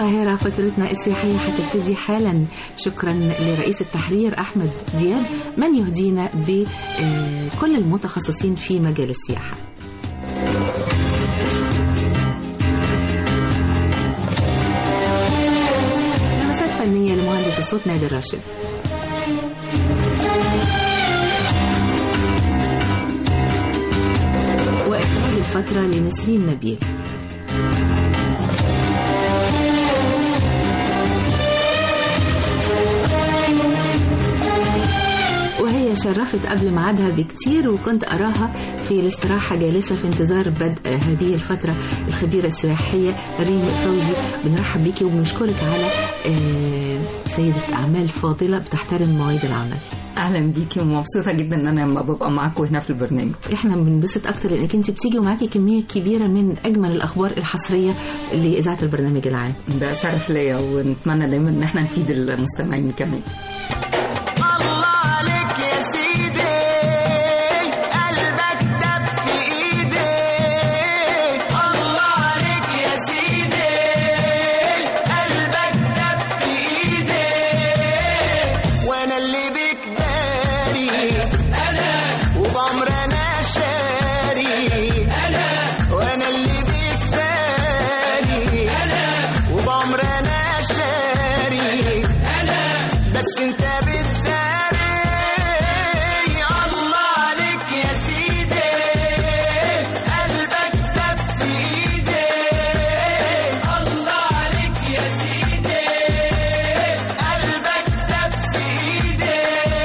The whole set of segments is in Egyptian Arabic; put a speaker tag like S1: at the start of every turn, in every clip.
S1: القاهرة فترتنا السياحية هتبتدي حالا شكرا لرئيس التحرير أحمد دياب من يهدينا بكل المتخصصين في مجال السياحة لمسات فنية لمهندس الصوت نادر راشد وإخراج الفترة لنسرين نبيل وهي شرفت قبل ميعادها بكتير وكنت أراها في الاستراحة جالسة في انتظار بدء هذه الفترة الخبيرة السياحية ريم فوزي بنرحب بيكي وبنشكرك على آه، سيدة أعمال فاضلة بتحترم مواعيد العمل
S2: اهلا بيكي ومبسوطه جدا ان انا لما ببقى معاكم هنا في البرنامج
S1: احنا بننبسط اكتر لانك انت بتيجي ومعاكي كميه كبيره من اجمل الاخبار الحصريه لاذاعه البرنامج العام
S2: ده شرف ليا ونتمنى دايما ان احنا نفيد المستمعين كمان
S3: الله عليك يا سيدي قلبك دب في ايدي الله عليك يا سيدي قلبك دب في ايدي وانا اللي بك داري انا وبعمر انا شاري انا وانا اللي بك داري انا وبعمر انا شاري بس انت بتداري الله عليك يا سيدي قلبك دب في ايدي الله عليك يا سيدي قلبك دب في ايدي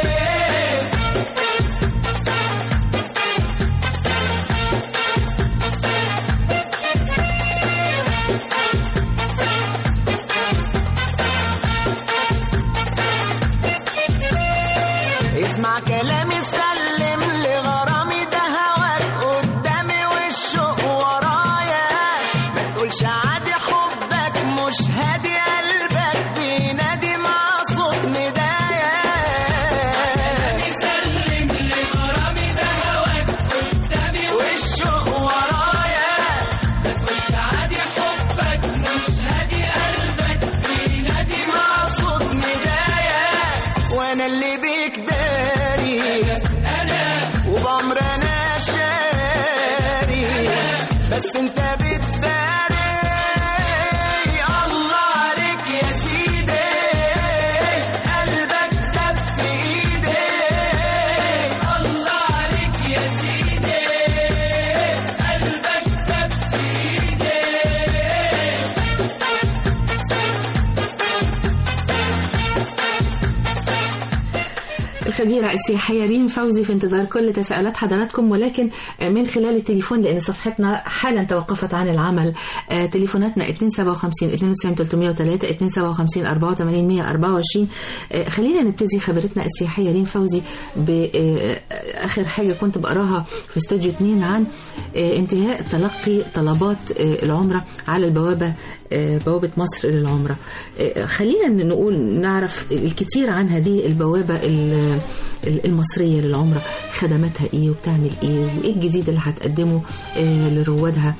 S3: اسمع كلامي سلم لغرامي ده هواك قدامي والشوق ورايا ما تقولش عادي حبك مش هادي قلبك بينادي مع صوت ندايا سلم لغرامي ده هواك قدامي والشوق ورايا ما تقولش عادي حبك مش هادي قلبك بينادي مع صوت ندايا وانا اللي بيك داري انا وبعمر انا شاري بس انت بتداري الله عليك يا سيدي قلبك دب في ايدي الله عليك يا سيدي قلبك دب في ايدي
S1: الخبيرة السياحية ريم فوزي في انتظار كل تساؤلات حضراتكم ولكن من خلال التليفون لأن صفحتنا حالا توقفت عن العمل آه، تليفوناتنا 257 92 303 257 84 124 آه، خلينا نبتدي خبرتنا السياحية ريم فوزي بآخر حاجة كنت بقراها في استوديو 2 عن آه، انتهاء تلقي طلبات آه، العمرة على البوابة آه، بوابة مصر للعمرة آه، خلينا نقول نعرف الكثير عن هذه البوابة ال- ال- المصرية للعمرة خدماتها ايه وبتعمل ايه وايه الجديد اللي هتقدمه آه، لروادها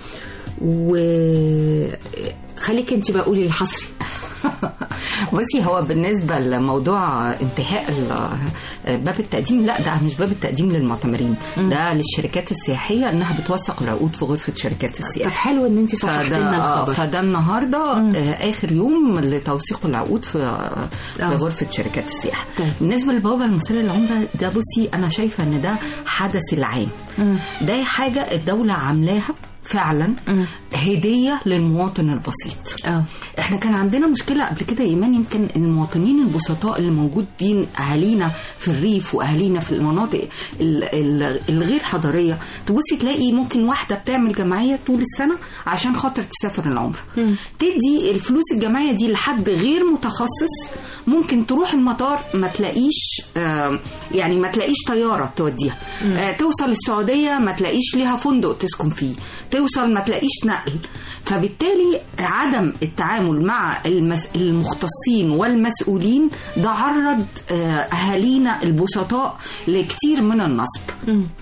S1: وخليك انت بقى قولي الحصري
S2: بصي هو بالنسبة لموضوع انتهاء ال- باب التقديم لا ده مش باب التقديم للمعتمرين ده للشركات السياحية انها بتوثق العقود في غرفة شركات
S1: طب
S2: السياحة
S1: حلو ان انت صححتي
S2: فده
S1: لنا
S2: آه،
S1: الخبر
S2: فده النهارده
S1: مم.
S2: آه، اخر يوم لتوثيق العقود في في
S1: آه.
S2: غرفه شركات السياحه
S1: طيب.
S2: بالنسبه للبوابه المصريه للعمره ده بصي انا شايفه ان ده حدث العام
S1: مم.
S2: ده حاجه الدوله عاملاها فعلا
S1: مم.
S2: هديه للمواطن البسيط
S1: اه
S2: احنا كان عندنا مشكله قبل كده يا ايمان يمكن المواطنين البسطاء اللي موجودين اهالينا في الريف واهالينا في المناطق ال- ال- الغير حضريه تبصي تلاقي ممكن واحده بتعمل جمعيه طول السنه عشان خاطر تسافر العمره
S1: مم.
S2: تدي الفلوس الجمعيه دي لحد غير متخصص ممكن تروح المطار ما تلاقيش آه، يعني ما تلاقيش طياره توديها آه، توصل السعوديه ما تلاقيش ليها فندق تسكن فيه توصل ما تلاقيش نقل فبالتالي عدم التعامل مع المس... المختصين والمسؤولين ده عرض آه، اهالينا البسطاء لكتير من النصب
S1: مم.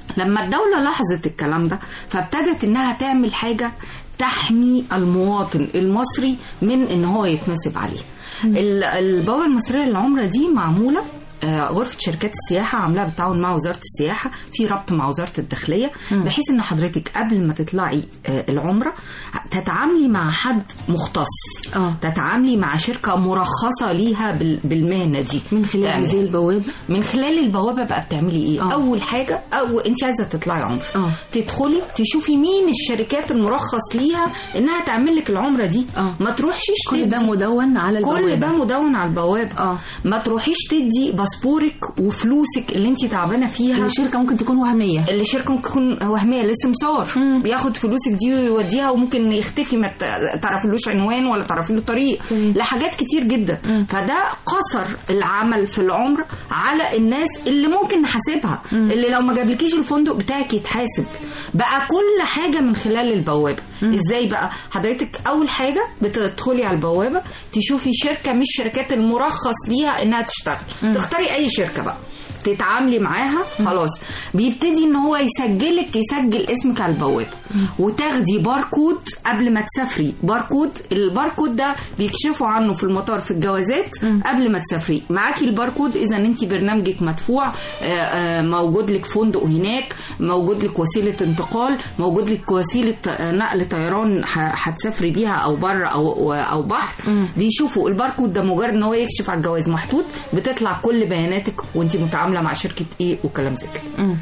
S2: لما الدولة لاحظت الكلام ده فابتدت انها تعمل حاجة تحمي المواطن المصري من ان هو يتنصب عليه ال- البوابة المصرية للعمرة دي معمولة آه، غرفة شركات السياحة عاملاها بالتعاون مع وزارة السياحة في ربط مع وزارة الداخلية بحيث ان حضرتك قبل ما تطلعي آه، العمرة تتعاملي مع حد مختص
S1: اه
S2: تتعاملي مع شركة مرخصة ليها بال- بالمهنة دي
S1: من خلال
S2: يعني
S1: هذه البوابه
S2: من خلال البوابة بقى بتعملي ايه
S1: آه.
S2: اول حاجة او انت عايزة تطلعي عمرة
S1: اه
S2: تدخلي تشوفي مين الشركات المرخص ليها انها تعمل لك العمره دي
S1: آه.
S2: ما تروحيش
S1: كل ده
S2: تدي-
S1: مدون على البوابه
S2: كل ده مدون على البوابه
S1: اه
S2: ما تروحيش تدي باسبورك وفلوسك اللي انت تعبانه فيها
S1: الشركه ممكن تكون وهميه
S2: اللي شركه ممكن تكون وهميه للسمسار
S1: مم.
S2: بياخد فلوسك دي ويوديها وممكن يختفي ما ت- تعرفلوش عنوان ولا تعرفي له طريق
S1: مم.
S2: لحاجات كتير جدا
S1: مم.
S2: فده قصر العمل في العمر على الناس اللي ممكن نحاسبها
S1: مم.
S2: اللي لو ما جابلكيش الفندق بتاعك يتحاسب بقى كل حاجه من خلال البوابه ازاي بقى حضرتك اول حاجه بتدخلي على البوابه تشوفي شركه مش شركات المرخص ليها انها تشتغل تختاري اي شركه بقى تتعاملي معاها خلاص بيبتدي ان هو يسجلك يسجل اسمك على البوابه وتاخدي باركود قبل ما تسافري باركود الباركود ده بيكشفوا عنه في المطار في الجوازات قبل ما تسافري معاكي الباركود اذا انت برنامجك مدفوع آه، آه، موجود لك فندق هناك موجود لك وسيله انتقال موجود لك وسيله آه، نقل طيران ه- هتسافري بيها او بره او او بحر بيشوفوا الباركود ده مجرد ان هو يكشف على الجواز محطوط بتطلع كل بياناتك وانت متعامله مع شركه ايه وكلام زي كده
S1: مم.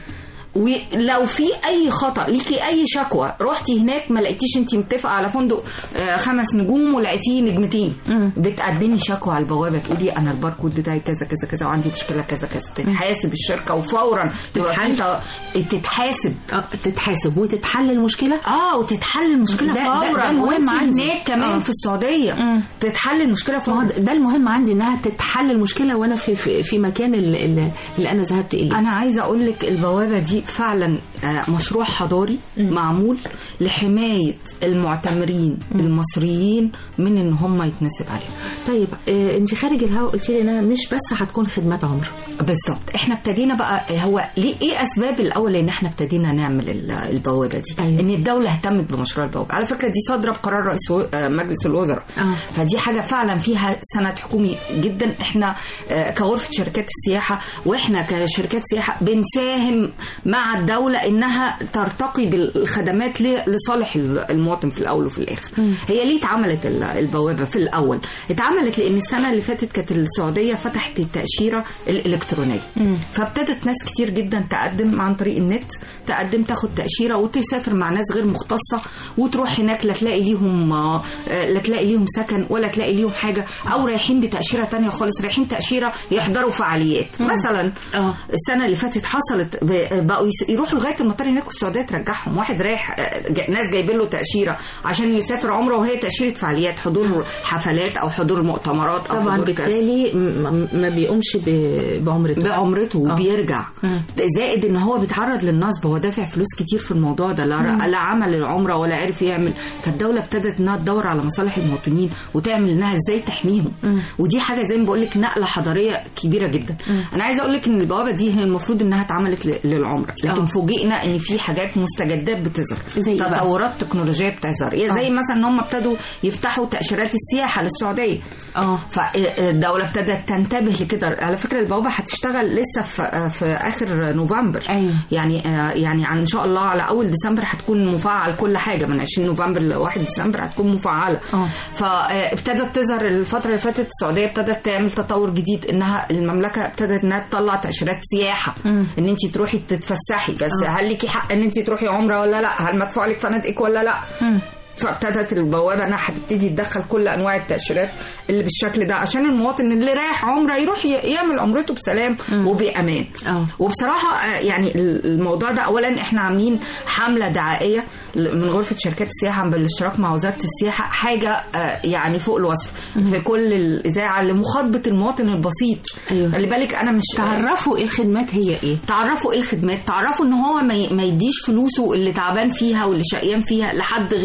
S2: ولو في اي خطا ليكي اي شكوى رحتي هناك ما لقيتيش انت متفقه على فندق آه، خمس نجوم ولقيتيه نجمتين
S1: مم.
S2: بتقدمي شكوى على البوابه تقولي انا الباركود بتاعي كذا كذا كذا وعندي مشكله كذا كذا تتحاسب الشركه وفورا تبقى في
S1: تتحل؟
S2: ت- تتحاسب
S1: آه، تتحاسب وتتحل المشكله
S2: اه وتتحل المشكله
S1: ده- ده-
S2: فورا
S1: ده مهم
S2: وانت
S1: عندي.
S2: هناك كمان
S1: آه.
S2: في السعوديه
S1: مم.
S2: تتحل المشكله
S1: ما هو
S2: فورا
S1: ده- ده المهم عندي انها تتحل المشكله وانا في في, في مكان اللي, اللي انا ذهبت اليه
S2: انا عايزه اقول لك البوابه دي فعلا آه، مشروع حضاري معمول لحمايه المعتمرين المصريين من ان هم يتنسب عليهم
S1: طيب آه انت خارج الهواء قلت لي انها مش بس هتكون خدمات عمر
S2: بالظبط احنا ابتدينا بقى هو ليه ايه اسباب الاول ان احنا ابتدينا نعمل ال- البوابه دي
S1: أيوة.
S2: ان الدوله اهتمت بمشروع البوابه على فكره دي صادره بقرار رئيس و- آه، مجلس الوزراء
S1: آه.
S2: فدي حاجه فعلا فيها سند حكومي جدا احنا آه، كغرفه شركات السياحه واحنا كشركات سياحه بنساهم مع الدوله انها ترتقي بالخدمات ل- لصالح ال- المواطن في الاول وفي الاخر هي ليه اتعملت ال- البوابه في الاول اتعملت لان السنه اللي فاتت كانت السعوديه فتحت التاشيره الالكترونيه فابتدت ناس كتير جدا تقدم عن طريق النت تقدم تاخد تاشيره وتسافر مع ناس غير مختصه وتروح هناك لا تلاقي ليهم آه، لا تلاقي ليهم سكن ولا تلاقي ليهم حاجه او رايحين بتاشيره تانية خالص رايحين تاشيره يحضروا فعاليات مثلا
S1: اه
S2: السنه اللي فاتت حصلت ب- بقوا يس- يروحوا لغايه المطار هناك والسعوديه ترجعهم واحد رايح آه، جا- ناس جايبين له تاشيره عشان يسافر عمره وهي تاشيره فعاليات حضور حفلات او حضور مؤتمرات او
S1: طبعا
S2: حضور كذا.
S1: بالتالي م- ما بيقومش ب- بعمرته
S2: بعمرته
S1: آه.
S2: وبيرجع
S1: مم.
S2: زائد ان هو بيتعرض للنصب هو دافع فلوس كتير في الموضوع ده لا, لا عمل العمره ولا عرف يعمل فالدوله ابتدت انها تدور على مصالح المواطنين وتعمل انها ازاي تحميهم
S1: مم.
S2: ودي حاجه زي ما بقول لك نقله حضاريه كبيره جدا انا عايزه اقول لك ان البوابه دي هي المفروض انها اتعملت ل- للعمره لكن
S1: آه.
S2: فوجئنا ان في حاجات مستجدات بتظهر
S1: زي إيه بقى؟
S2: تطورات تكنولوجيه بتظهر يعني زي
S1: آه.
S2: مثلا ان هم ابتدوا يفتحوا تاشيرات السياحه للسعوديه
S1: اه
S2: فالدولة ابتدت تنتبه لكده على فكرة البوابة هتشتغل لسه في, في آخر نوفمبر
S1: أيوة.
S2: يعني آه، يعني عن- إن شاء الله على أول ديسمبر هتكون مفعل كل حاجة من 20 نوفمبر ل 1 ديسمبر هتكون مفعلة
S1: آه.
S2: فابتدت تظهر الفترة اللي فاتت السعودية ابتدت تعمل تطور جديد إنها المملكة ابتدت إنها تطلع تأشيرات سياحة
S1: مم.
S2: إن أنت تروحي تتفسحي بس
S1: آه.
S2: هل ليكي حق إن أنت تروحي عمرة ولا لا هل مدفوع لك فنادقك ولا لا
S1: مم.
S2: فابتدت البوابه انها هتبتدي تدخل كل انواع التاشيرات اللي بالشكل ده عشان المواطن اللي رايح عمره يروح ي- يعمل عمرته بسلام وبامان
S1: اه
S2: وبصراحه آه، يعني الموضوع ده اولا احنا عاملين حمله دعائيه ل- من غرفه شركات السياحه بالاشتراك مع وزاره السياحه حاجه آه، يعني فوق الوصف في كل الاذاعه لمخاطبه المواطن البسيط
S1: أيوة.
S2: خلي بالك انا مش
S1: تعرفوا ايه الخدمات هي ايه
S2: تعرفوا ايه الخدمات تعرفوا ان هو ما ي- ما يديش فلوسه اللي تعبان فيها واللي شقيان فيها لحد غير مختص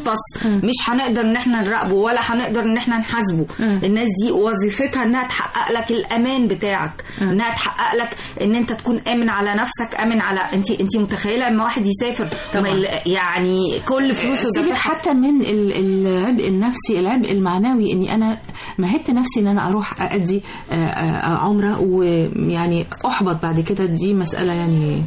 S2: مختص مش هنقدر ان احنا نراقبه ولا هنقدر ان احنا نحاسبه الناس دي وظيفتها انها تحقق لك الامان بتاعك انها تحقق لك ان انت تكون امن على نفسك امن على انت انت متخيله لما واحد يسافر
S1: طبعاً.
S2: وما يل- يعني كل فلوسه
S1: سيبك
S2: دافعها
S1: حتى من ال- العبء النفسي العبء المعنوي اني انا مهدت نفسي ان انا اروح اادي آه، آه، عمره ويعني احبط بعد كده دي مساله يعني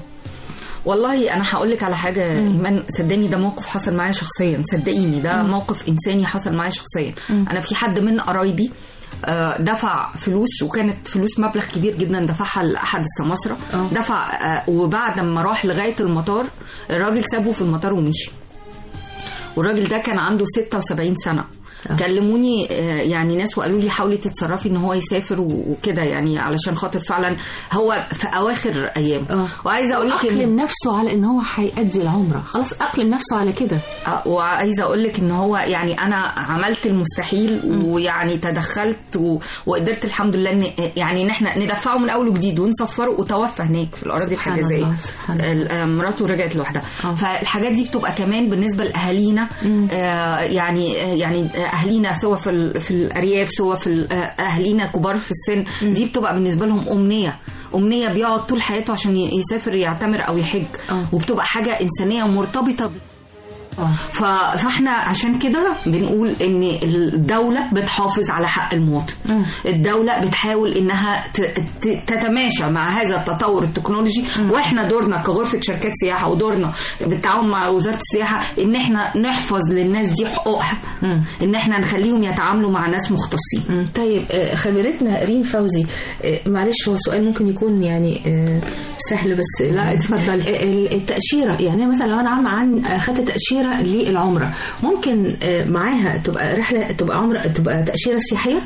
S2: والله انا هقول لك على حاجه ايمان صدقني ده موقف حصل معايا شخصيا صدقيني ده موقف انساني حصل معايا شخصيا انا في حد من قرايبي آه، دفع فلوس وكانت فلوس مبلغ كبير جدا دفعها لاحد السماسره
S1: آه.
S2: دفع آه، وبعد ما راح لغايه المطار الراجل سابه في المطار ومشي والراجل ده كان عنده 76 سنه كلموني آه، يعني ناس وقالوا لي حاولي تتصرفي ان هو يسافر و- وكده يعني علشان خاطر فعلا هو في اواخر ايام
S1: آه.
S2: وعايزه اقول لك إن-
S1: اقلم نفسه على ان هو هيأدي العمره خلاص اقلم نفسه على كده
S2: آه، وعايزه اقول لك ان هو يعني انا عملت المستحيل ويعني تدخلت و... وقدرت الحمد لله ان يعني ان احنا ندفعه من اول وجديد ونصفره وتوفى هناك في الاراضي
S1: سبحان
S2: الحجازيه
S1: الله، سبحان الله.
S2: ال- آه، مراته رجعت لوحدها
S1: آه.
S2: فالحاجات دي بتبقى كمان بالنسبه لاهالينا آه يعني آه يعني آه، اهالينا سواء في ال- في الارياف سواء في ال- آه، اهالينا كبار في السن دي بتبقى بالنسبه لهم امنيه امنيه بيقعد طول حياته عشان ي- يسافر يعتمر او يحج
S1: آه.
S2: وبتبقى حاجه انسانيه مرتبطه
S1: اه
S2: ف- فاحنا عشان كده بنقول ان الدوله بتحافظ على حق المواطن
S1: مم.
S2: الدوله بتحاول انها ت- ت- تتماشى مع هذا التطور التكنولوجي واحنا دورنا كغرفه شركات سياحه ودورنا بالتعاون مع وزاره السياحه ان احنا نحفظ للناس دي حقوقها
S1: مم.
S2: ان احنا نخليهم يتعاملوا مع ناس مختصين
S1: مم. طيب آه، خبيرتنا ريم فوزي آه، معلش هو سؤال ممكن يكون يعني آه، سهل بس
S2: لا، اتفضلي.
S1: آه، ال- التأشيرة يعني مثلا لو أنا عم عن أخدت تأشيرة للعمرة ممكن آه، معاها تبقى رحلة تبقى عمرة تبقى تأشيرة سياحية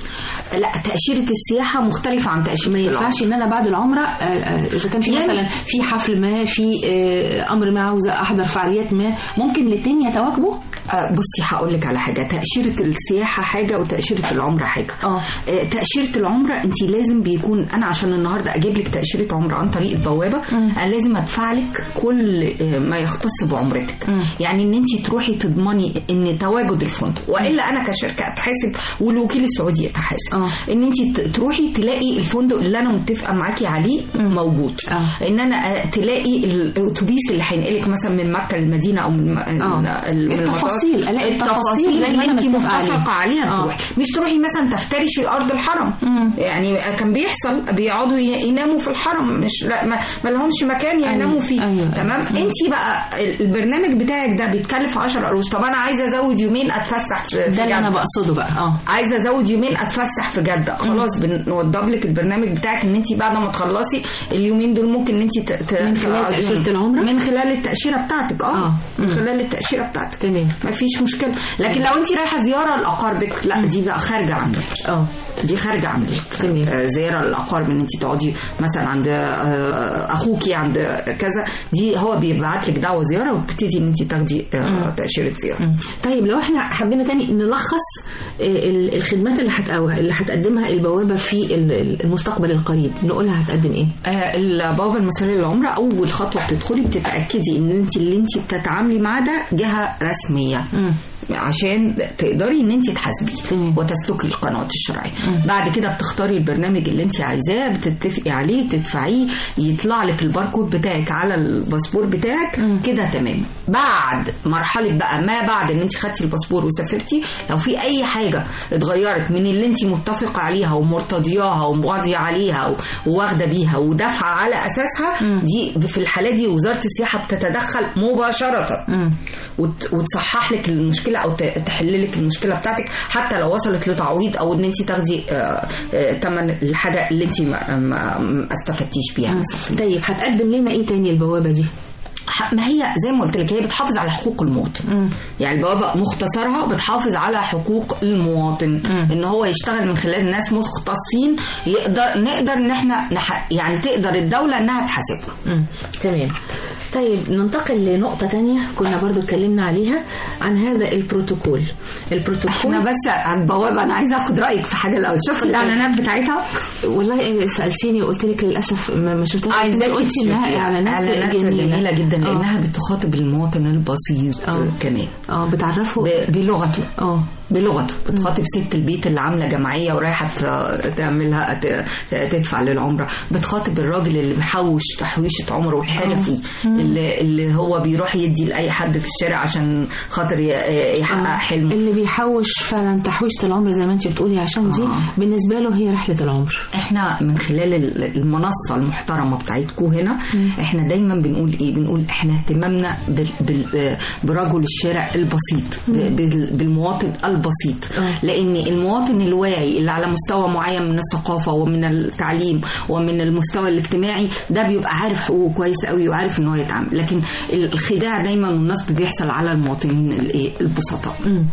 S2: لا تاشيره السياحه مختلفه عن تاشيره
S1: ما
S2: العمرة.
S1: ينفعش ان انا بعد العمره آه، آه، اذا كان في
S2: يعني-
S1: مثلا في حفل ما في آه، امر ما عاوزه احضر فعاليات ما ممكن الاثنين يتواجبوا
S2: آه، بصي هقول لك على حاجه تاشيره السياحه حاجه وتاشيره العمره حاجه
S1: اه.
S2: آه، تاشيره العمره انت لازم بيكون انا عشان النهارده اجيب لك تاشيره عمره عن طريق البوابه انا لازم ادفع لك كل آه، ما يختص بعمرتك يعني ان انت تروحي تضمني ان تواجد الفندق والا انا كشركه اتحاسب والوكيل السعودي يتحاسب
S1: اه.
S2: ان انت ت- تروحي تلاقي الفندق اللي انا متفقه معاكي عليه موجود
S1: اه.
S2: ان انا آه، تلاقي الاتوبيس اللي هينقلك مثلا من مكه للمدينه او من
S1: اه.
S2: من المطار.
S1: التفاصيل، ألاقي التفاصيل زي ما
S2: اللي
S1: أنا
S2: انت
S1: متفقة عليها.
S2: متفقه عليها
S1: اه.
S2: تروحي مش تروحي مثلا تفترشي ارض الحرم يعني كان بيحصل بيقعدوا ي- يناموا في الحرم مش لا ما, ما لهمش مكان يناموا
S1: أيوة،
S2: فيه
S1: أيوة،
S2: تمام
S1: أيوة.
S2: انت بقى البرنامج بتاعك ده بيتكلف 10 قروش طب انا عايزه ازود يومين اتفسح في في
S1: ده اللي انا
S2: جدة.
S1: بقصده بقى اه
S2: عايزه ازود يومين اتفسح في جده خلاص بنوضب لك البرنامج بتاعك ان انت بعد ما تخلصي اليومين دول ممكن ان انت ت... ت...
S1: من خلال
S2: تقعدي-
S1: تأشيرة العمرة؟
S2: من خلال التاشيره بتاعتك اه,
S1: آه.
S2: من
S1: مم.
S2: خلال التاشيره بتاعتك
S1: تمام
S2: ما فيش مشكله لكن لو انت رايحه زياره لاقاربك لا دي بقى خارجه عنك
S1: اه
S2: دي خارجه عنك
S1: تمام.
S2: آه، زياره للاقارب ان انت تقعدي مثلا عند آه، اخوكي عند كذا دي هو بيبعت لك دعوه زياره وبتبتدي ان انت تاخدي آه، تاشيره زياره
S1: مم. طيب لو احنا حبينا تاني نلخص آه، ال- الخدمات اللي هتقوها اللي هتقدمها البوابه في ال- ال- المستقبل القريب نقولها هتقدم ايه؟
S2: آه، البوابه المصريه للعمره اول خطوه بتدخلي بتتاكدي ان انت اللي انت بتتعاملي معاه ده جهه رسميه
S1: مم.
S2: عشان تقدري ان انت تحاسبي
S1: تمام.
S2: وتسلكي القنوات الشرعيه بعد كده بتختاري البرنامج اللي انت عايزاه بتتفقي عليه تدفعيه يطلع لك الباركود بتاعك على الباسبور بتاعك كده تمام بعد مرحله بقى ما بعد ان انت خدتي الباسبور وسافرتي لو في اي حاجه اتغيرت من اللي انت متفقه عليها ومرتضياها ومواضيه عليها و- وواخده بيها ودافعه على اساسها دي في الحاله دي وزاره السياحه بتتدخل مباشره
S1: مم.
S2: وت- وتصحح لك المشكله او ت- تحل لك المشكله بتاعتك حتى لو وصلت لتعويض او ان انت تاخدي ثمن الحاجه اللي انت ما, ما, ما استفدتيش بيها مثلا
S1: طيب هتقدم لنا ايه تاني البوابه دي؟
S2: ح- ما هي زي ما قلت لك هي بتحافظ على حقوق المواطن يعني البوابه مختصرها بتحافظ على حقوق المواطن ان هو يشتغل من خلال ناس مختصين يقدر نقدر ان احنا نح... يعني تقدر الدوله انها تحاسبه
S1: مم. تمام طيب ننتقل لنقطة تانية كنا برضو اتكلمنا عليها عن هذا البروتوكول البروتوكول
S2: احنا بس على البوابه انا عايزه اخد رايك في حاجه الاول شفت الاعلانات بتاعتها
S1: والله سألتيني وقلت لك للأسف ما ما شفتهاش
S2: عايزاكي
S1: قلت إنها
S2: تشوفيها.
S1: إعلانات
S2: اعلانات
S1: جميلة,
S2: جميله جدا جدا لانها بتخاطب المواطن البسيط
S1: آه.
S2: كمان
S1: اه بتعرفوا
S2: ب- بلغته
S1: اه
S2: بلغته بتخاطب ست البيت اللي عامله جمعيه ورايحه ت- تعملها ت- ت- تدفع للعمره بتخاطب الراجل اللي محوش تحويشه عمره الحرفي اللي, اللي هو بيروح يدي لاي حد في الشارع عشان خاطر ي- يحقق
S1: آه.
S2: حلمه
S1: اللي بيحوش فعلا تحويشة العمر زي ما انت بتقولي عشان دي
S2: آه.
S1: بالنسبة له هي رحلة العمر
S2: احنا من خلال ال- المنصه المحترمه بتاعتكم هنا احنا دايما بنقول ايه بنقول احنا اهتمامنا بال بال برجل الشارع البسيط ب- بال- بالمواطن البسيط
S1: آه.
S2: لان المواطن الواعي اللي على مستوى معين من الثقافه ومن التعليم ومن المستوى الاجتماعي ده بيبقى عارف حقوقه كويس قوي وعارف ان هو يتعامل لكن الخداع دايما والنصب بيحصل على المواطنين الايه البسطاء
S1: مم.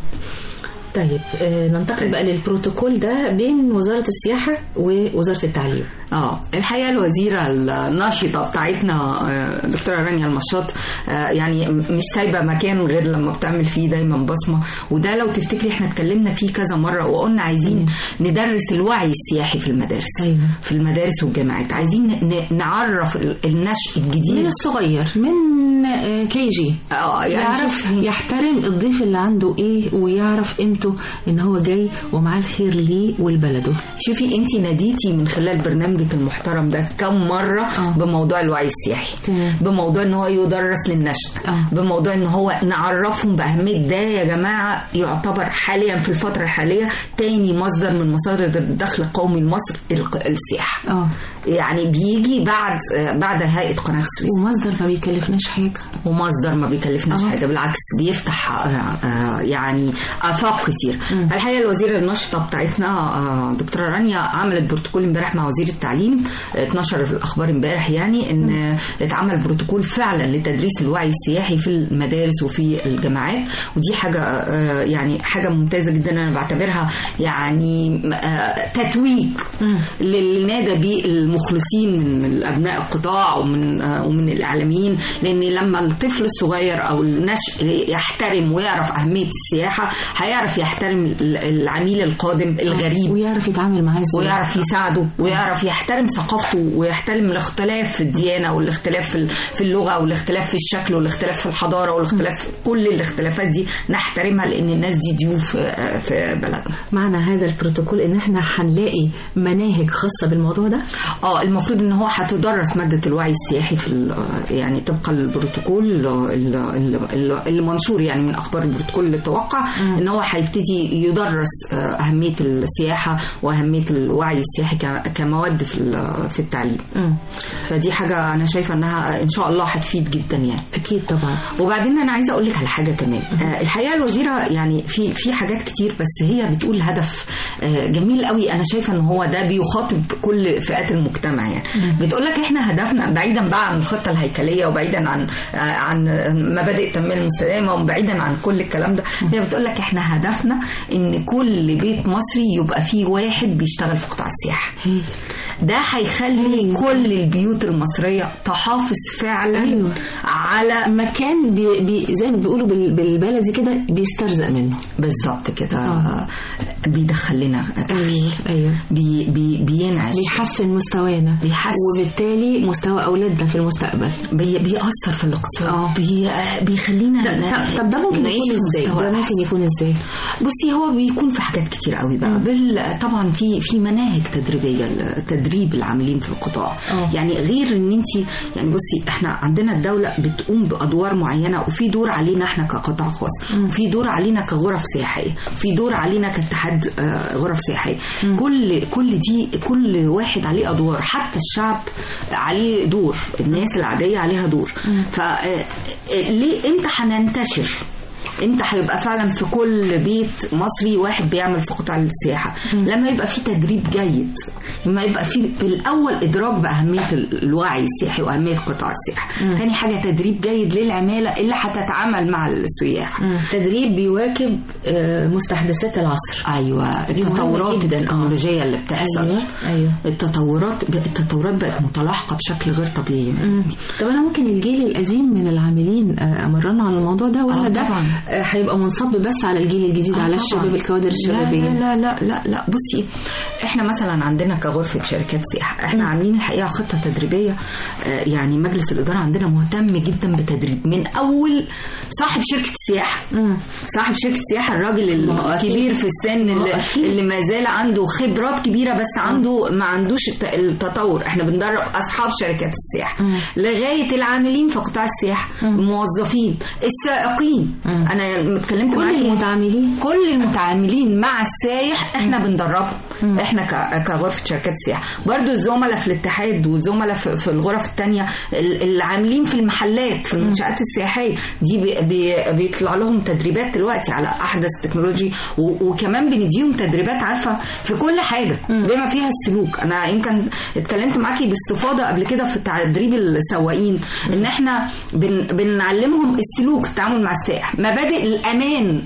S1: طيب آه ننتقل بقى للبروتوكول ده بين وزارة السياحة ووزارة التعليم
S2: اه الحقيقه الوزيره الناشطه بتاعتنا آه، دكتوره رانيا المشاط آه، يعني م- مش سايبه مكان غير لما بتعمل فيه دايما بصمه وده لو تفتكري احنا اتكلمنا فيه كذا مره وقلنا عايزين ندرس الوعي السياحي في المدارس
S1: أيوة.
S2: في المدارس والجامعات عايزين ن- نعرف ال- النشء الجديد
S1: من الصغير من آه، كي جي
S2: اه يعني
S1: يعرف
S2: شوفي-
S1: يحترم الضيف اللي عنده ايه ويعرف قيمته ان هو جاي ومعاه الخير ليه ولبلده
S2: شوفي انت ناديتي من خلال برنامجك المحترم ده كم مره
S1: آه.
S2: بموضوع الوعي السياحي
S1: تمام.
S2: بموضوع ان هو يدرس للنشء
S1: آه.
S2: بموضوع ان هو نعرفهم باهميه ده يا جماعه يعتبر حاليا في الفتره الحاليه تاني مصدر من مصادر الدخل القومي لمصر الق- السياحه
S1: اه
S2: يعني بيجي بعد بعد هيئه قناه السويس
S1: ومصدر ما بيكلفناش حاجة
S2: ومصدر ما بيكلفناش
S1: آه.
S2: حاجه بالعكس بيفتح آه، آه، يعني افاق كتير الحقيقه الوزيره الناشطه بتاعتنا آه، دكتوره رانيا عملت بروتوكول امبارح مع وزير التعليم آه، اتنشر في الاخبار امبارح يعني ان آه، اتعمل بروتوكول فعلا لتدريس الوعي السياحي في المدارس وفي الجامعات ودي حاجه آه، يعني حاجه ممتازه جدا انا بعتبرها يعني آه، تتويج اللي نادى بيه المخلصين من من ابناء القطاع ومن آه، ومن الاعلاميين لان لما الطفل الصغير او النشء يحترم ويعرف اهميه السياحه هيعرف يحترم ال- العميل القادم الغريب
S1: ويعرف يتعامل معاه ازاي
S2: ويعرف يساعده ويعرف يحترم ثقافته ويحترم الاختلاف في الديانه والاختلاف في ال- في اللغه والاختلاف في الشكل والاختلاف في الحضاره والاختلاف كل الاختلافات دي نحترمها لان الناس دي ضيوف آه، في بلدنا
S1: معنى هذا البروتوكول ان احنا هنلاقي مناهج خاصة بالموضوع ده
S2: اه المفروض ان هو هتدرس ماده الوعي السياحي في ال- يعني طبقا للبروتوكول ال- ال- ال- اللي منشور يعني من اخبار البروتوكول اللي توقع ان هو هيبتدي يدرس آه، اهميه السياحه واهميه الوعي السياحي ك- كمواد في ال- في التعليم
S1: مم.
S2: فدي حاجه انا شايفه انها ان شاء الله هتفيد جدا يعني
S1: اكيد طبعا
S2: وبعدين انا عايزه اقول لك على حاجه كمان آه الحقيقه الوزيره يعني في في حاجات كتير بس هي بتقول هدف آه جميل قوي انا شايفه ان هو ده بيخاطب كل فئات المجتمع يعني بتقول لك احنا هدفنا بعيدا بقى عن الخطه الهيكليه وبعيدا عن آه عن مبادئ التنميه المستدامه وبعيدا عن كل الكلام ده هي بتقول لك احنا هدفنا ان كل بيت مصري يبقى فيه واحد بيشتغل في قطاع السياحه ده هيخلي كل البيوت المصريه تحافظ فعلا
S1: أيوة.
S2: على
S1: مكان بي بي زي ما بيقولوا بال- بالبلدي كده بيسترزق منه
S2: بالظبط كده
S1: آه.
S2: بيدخل لنا
S1: ايوه ايوه
S2: بي بي بينعش
S1: بيحسن مستوانا
S2: بيحسن.
S1: وبالتالي مستوى اولادنا في المستقبل
S2: بي بيأثر في الاقتصاد
S1: آه.
S2: بي بيخلينا
S1: طب طب ده ممكن
S2: نعيش
S1: يكون
S2: في
S1: ازاي
S2: مستوى
S1: ده ممكن
S2: أحسن.
S1: يكون ازاي
S2: بصي هو بيكون في حاجات كتير قوي بقى بال طبعا في في مناهج تدريبيه تدريب العاملين في القطاع
S1: آه.
S2: يعني غير ان انت يعني بصي احنا عندنا الدوله بتقوم بادوار معينه وفي دور علينا احنا كقطاع خاص وفي دور علينا كغرف سياحيه وفي دور علينا كاتحاد آه، غرف سياحيه كل كل دي كل واحد عليه ادوار حتى الشعب عليه دور الناس العاديه عليها دور ف آه، آه، ليه امتى هننتشر امتى هيبقى فعلا في كل بيت مصري واحد بيعمل في قطاع السياحه لما يبقى في تدريب جيد لما يبقى في بالاول ادراك باهميه ال- الوعي السياحي واهميه قطاع السياحه تاني حاجه تدريب جيد للعماله اللي هتتعامل مع السياح
S1: تدريب بيواكب آه، مستحدثات العصر
S2: ايوه
S1: دي مهمة
S2: التطورات
S1: جداً.
S2: التكنولوجيه اللي بتحصل
S1: ايوه ايوه
S2: التطورات التطورات بقت متلاحقه بشكل غير طبيعي
S1: طب انا ممكن الجيل القديم من العاملين آه، امرنا على الموضوع ده ولا
S2: آه،
S1: ده
S2: طبعاً.
S1: آه، هيبقى منصب بس على الجيل الجديد على
S2: آه
S1: الشباب
S2: طبعاً.
S1: الكوادر الشبابيه
S2: لا لا لا لا لا بصي احنا مثلا عندنا كغرفه شركات سياحه احنا عاملين الحقيقه خطه تدريبيه آه، يعني مجلس الاداره عندنا مهتم جدا بالتدريب من اول صاحب شركه السياحه
S1: مم.
S2: صاحب شركه السياحه الراجل
S1: ما هو أكيد.
S2: الكبير في السن
S1: ما هو
S2: اللي,
S1: أكيد.
S2: اللي ما زال عنده خبرات كبيره بس عنده ما عندوش الت- التطور احنا بندرب اصحاب شركات السياحه
S1: مم.
S2: لغايه العاملين في قطاع السياحه الموظفين السائقين
S1: مم.
S2: انا اتكلمت
S1: كل
S2: معاكي
S1: المتعاملين
S2: كل المتعاملين مع السايح احنا بندربهم
S1: مم.
S2: احنا ك- كغرفه شركات السياحه برضو الزملاء في الاتحاد والزملاء في في الغرف الثانيه العاملين في المحلات في المنشات السياحيه دي بي بي بيطلع لهم تدريبات دلوقتي على احدث تكنولوجي و- وكمان بنديهم تدريبات عارفه في كل حاجه
S1: مم.
S2: بما فيها السلوك انا يمكن اتكلمت معاكي باستفاضه قبل كده في تدريب السواقين ان احنا بن بنعلمهم السلوك التعامل مع السائح مبادئ الامان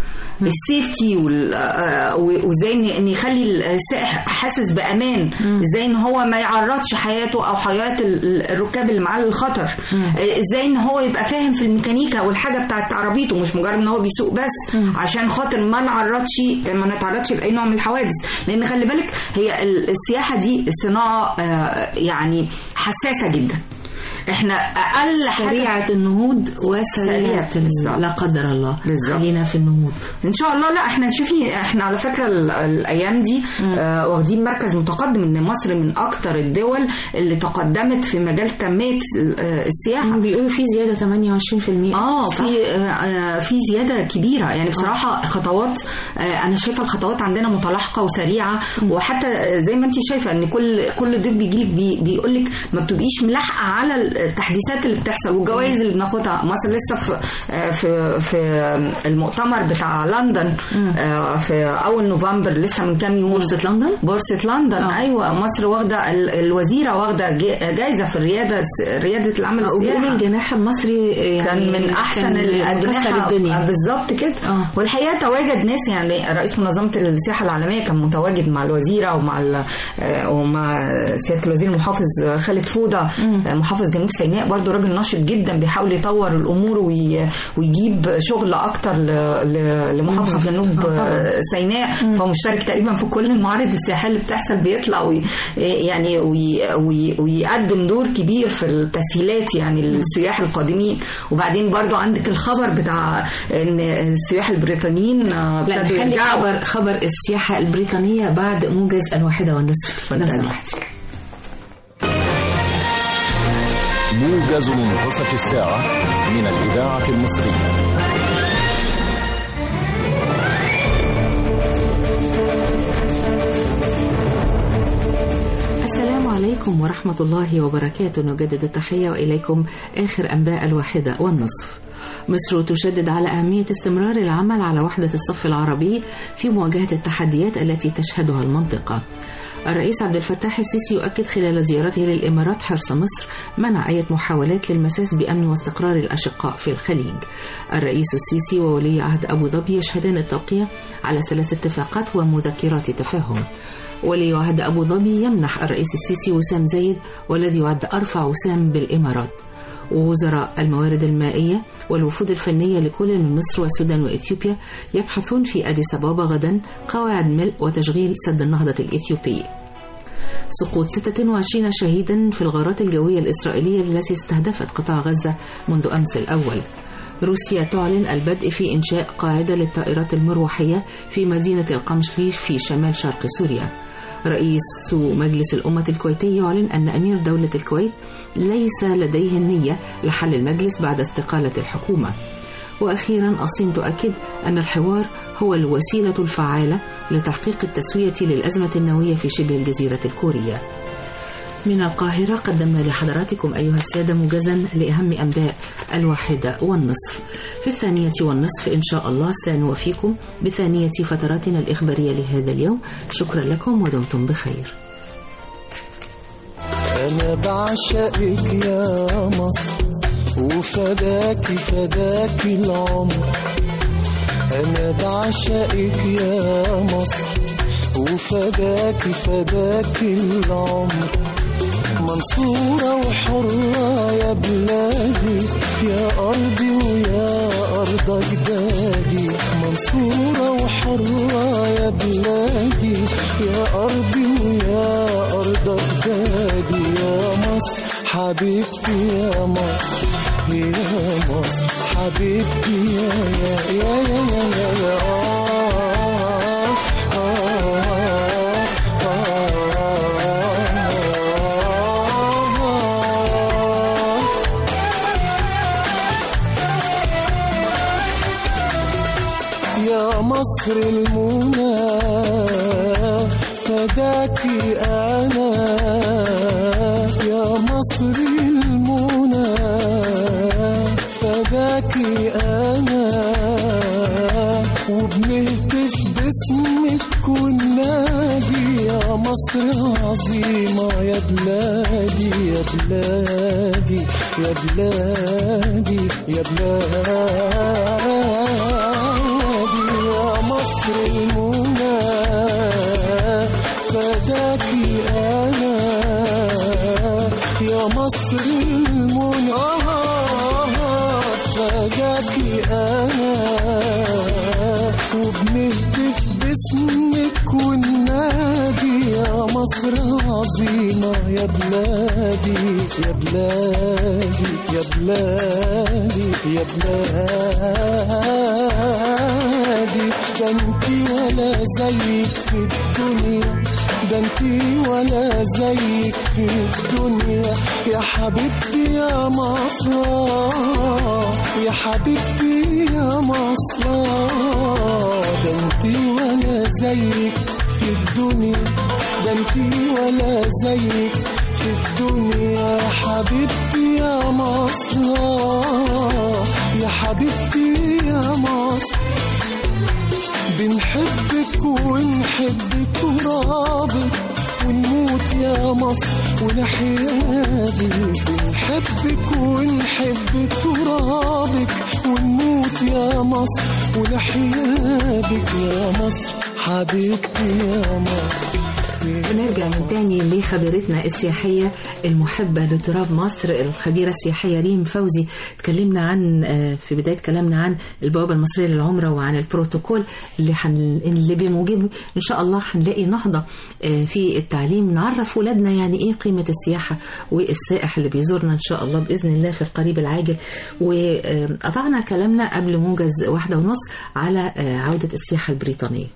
S2: السيفتي وال- آه، و- وازاي ان إن يخلي السائح حاسس بامان ازاي ان هو ما يعرضش حياته او حياه ال- الركاب اللي معاه للخطر آه، ازاي ان هو يبقى فاهم في الميكانيكا والحاجه بتاعت عربيته مش مجرد ان هو بيسوق بس عشان خاطر ما نعرضش ما نتعرضش لاي نوع من الحوادث لان خلي بالك هي ال- السياحه دي صناعه آه، يعني حساسه جدا احنا اقل حاجه
S1: سريعة النهوض وسريعة ال-
S2: بالظبط.
S1: لا قدر الله
S2: بالظبط.
S1: خلينا في النهوض
S2: ان شاء الله لا احنا شوفي احنا على فكره ال- الايام دي آه واخدين مركز متقدم ان مصر من اكتر الدول اللي تقدمت في مجال تنميه ال- آه، السياحه
S1: بيقولوا في زيادة 28%
S2: اه
S1: صح؟
S2: في آه، آه، في زياده كبيره يعني بصراحه خطوات آه، انا شايفه الخطوات عندنا متلاحقه وسريعه وحتى آه، زي ما انت شايفه ان كل كل ضيف بيجي لك بي بيقول لك ما بتبقيش ملاحقه على التحديثات اللي بتحصل والجوائز اللي بناخدها مصر لسه في آه، في في المؤتمر بتاع لندن آه، في اول نوفمبر لسه من كام يوم
S1: بورصة لندن
S2: بورصة لندن
S1: آه.
S2: ايوه مصر واخده ال- الوزيره واخده جي- جايزه في الرياده رياده العمل
S1: وبيقولوا
S2: السياحي
S1: الجناح المصري يعني
S2: كان من احسن
S1: كان
S2: الاجنحه
S1: مكسر الدنيا
S2: بالظبط كده
S1: آه.
S2: والحقيقه تواجد ناس يعني رئيس منظمه السياحه العالميه كان متواجد مع الوزيره ومع ال- آه، ومع سياده الوزير المحافظ خالد فوده آه، محافظ جنوب سيناء برضو راجل ناشط جدا بيحاول يطور الامور وي- ويجيب شغل اكتر ل- ل- لمحافظه جنوب
S1: آه، طبعاً.
S2: آه، سيناء فمشترك تقريبا في كل المعارض السياحيه اللي بتحصل بيطلع وي يعني وي وي ويقدم دور كبير في التسهيلات يعني للسياح القادمين وبعدين برضو عندك الخبر بتاع ان السياح البريطانيين آه،
S1: لا
S2: ابتدوا
S1: نخلي
S2: يرجعوا
S1: خبر خبر السياحة البريطانية بعد موجز الواحدة والنصف لو
S2: اتفضلي.
S1: سمحتي
S4: موجز منتصف الساعة من الإذاعة المصرية
S1: السلام عليكم ورحمة الله وبركاته نجدد التحية وإليكم آخر أنباء الواحدة والنصف مصر تشدد على أهمية استمرار العمل على وحدة الصف العربي في مواجهة التحديات التي تشهدها المنطقة الرئيس عبد الفتاح السيسي يؤكد خلال زيارته للإمارات حرص مصر منع أي محاولات للمساس بأمن واستقرار الأشقاء في الخليج الرئيس السيسي وولي عهد أبو ظبي يشهدان التوقيع على ثلاث اتفاقات ومذكرات تفاهم ولي عهد أبو ظبي يمنح الرئيس السيسي وسام زايد والذي يعد أرفع وسام بالإمارات ووزراء الموارد المائية والوفود الفنية لكل من مصر والسودان وإثيوبيا يبحثون في أديس أبابا غدا قواعد ملء وتشغيل سد النهضة الإثيوبي سقوط 26 شهيدا في الغارات الجوية الإسرائيلية التي استهدفت قطاع غزة منذ أمس الأول روسيا تعلن البدء في إنشاء قاعدة للطائرات المروحية في مدينة القمشلي في شمال شرق سوريا رئيس مجلس الأمة الكويتي يعلن أن أمير دولة الكويت ليس لديه النية لحل المجلس بعد استقالة الحكومة وأخيرا الصين تؤكد أن الحوار هو الوسيلة الفعالة لتحقيق التسوية للأزمة النووية في شبه الجزيرة الكورية من القاهرة قدمنا لحضراتكم أيها السادة موجزا لأهم أنباء الواحدة والنصف في الثانية والنصف إن شاء الله سنوفيكم بثانية فتراتنا الإخبارية لهذا اليوم شكرا لكم ودمتم بخير
S3: أنا بعشقك يا مصر وفداكي فداكي العمر أنا بعشقك يا مصر وفداكي فداكي العمر منصورة وحرة يا بلادي يا أرضي ويا أرض أرض أجدادي منصورة وحرة يا بلادي يا أرضي ويا أرض أجدادي يا مصر حبيبتي يا مصر يا مصر حبيبتي يا يا يا يا يا, يا, يا آه آه آه آه يا مصر المنى فداكي أنا يا مصر المنى فداكي أنا وبنهتف باسمك وننادي يا مصر عظيمة يا بلادي يا بلادي يا بلادي يا بلادي يا مصر المنى فداكي أنا يا مصر المنى فداكي أنا وبنهتف باسمك وننادي يا مصر عظيمة يا بلادي يا بلادي يا بلادي يا بلادي ده انتي ولا زيك في الدنيا ده انتي ولا زيك في الدنيا يا حبيبتي يا مصر يا حبيبتي يا مصر ده انتي ولا زيك في الدنيا ده انتي ولا زيك في الدنيا يا حبيبتي يا مصر يا حبيبتي يا مصر بنحبك ونحب ترابك ونموت يا مصر ونحيابك بنحبك ونحب ترابك ونموت يا مصر ونحيابك يا مصر حبيبتي يا مصر
S1: ونرجع من تاني لخبيرتنا السياحية المحبة لتراب مصر الخبيرة السياحية ريم فوزي تكلمنا عن آه، في بداية كلامنا عن البوابة المصرية للعمرة وعن البروتوكول اللي حن اللي بموجبه إن شاء الله هنلاقي نهضة آه، في التعليم نعرف ولادنا يعني إيه قيمة السياحة والسائح اللي بيزورنا إن شاء الله بإذن الله في القريب العاجل وقطعنا كلامنا قبل موجز واحدة ونص على آه، عودة السياحة البريطانية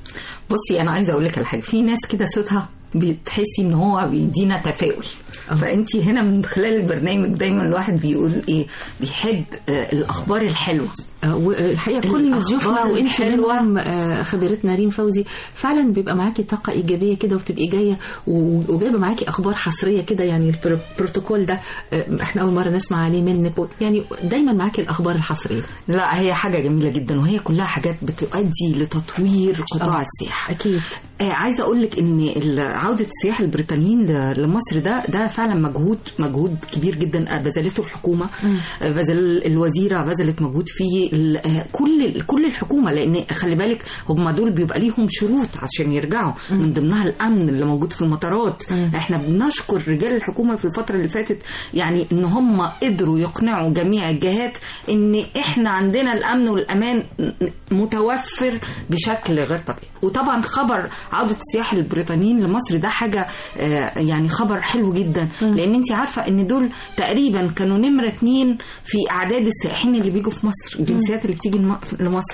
S2: بصي انا عايزه اقول لك على حاجه في ناس كده صوتها بتحسي ان هو بيدينا تفاؤل فانت هنا من خلال البرنامج دايما الواحد بيقول ايه بيحب آه، الاخبار الحلوه
S1: آه، والحقيقه كل
S2: الأخبار
S1: ضيوفنا وانت
S2: الحلوة.
S1: منهم آه، خبيرتنا ريم فوزي فعلا بيبقى معاكي طاقه ايجابيه كده وبتبقي جايه و- وجايبه معاكي اخبار حصريه كده يعني البر- البروتوكول ده آه، احنا اول مره نسمع عليه منك و- يعني دايما معاكي الاخبار الحصريه
S2: لا هي حاجه جميله جدا وهي كلها حاجات بتؤدي لتطوير قطاع
S1: آه.
S2: السياحه
S1: اكيد
S2: آه، عايزه اقول لك ان ال- عوده السياح البريطانيين ل- لمصر ده ده فعلا مجهود مجهود كبير جدا آه، بذلته الحكومه آه، بذل الوزيره بذلت مجهود فيه ال- آه، كل كل الحكومه لان خلي بالك هم دول بيبقى ليهم شروط عشان يرجعوا من ضمنها الامن اللي موجود في المطارات
S1: مم.
S2: احنا بنشكر رجال الحكومه في الفتره اللي فاتت يعني ان هم قدروا يقنعوا جميع الجهات ان احنا عندنا الامن والامان متوفر بشكل غير طبيعي وطبعا خبر عوده السياح البريطانيين لمصر ده حاجه آه، يعني خبر حلو جدا لان انت عارفه ان دول تقريبا كانوا نمره اتنين في اعداد السائحين اللي بيجوا في مصر الجنسيات اللي بتيجي الم- لمصر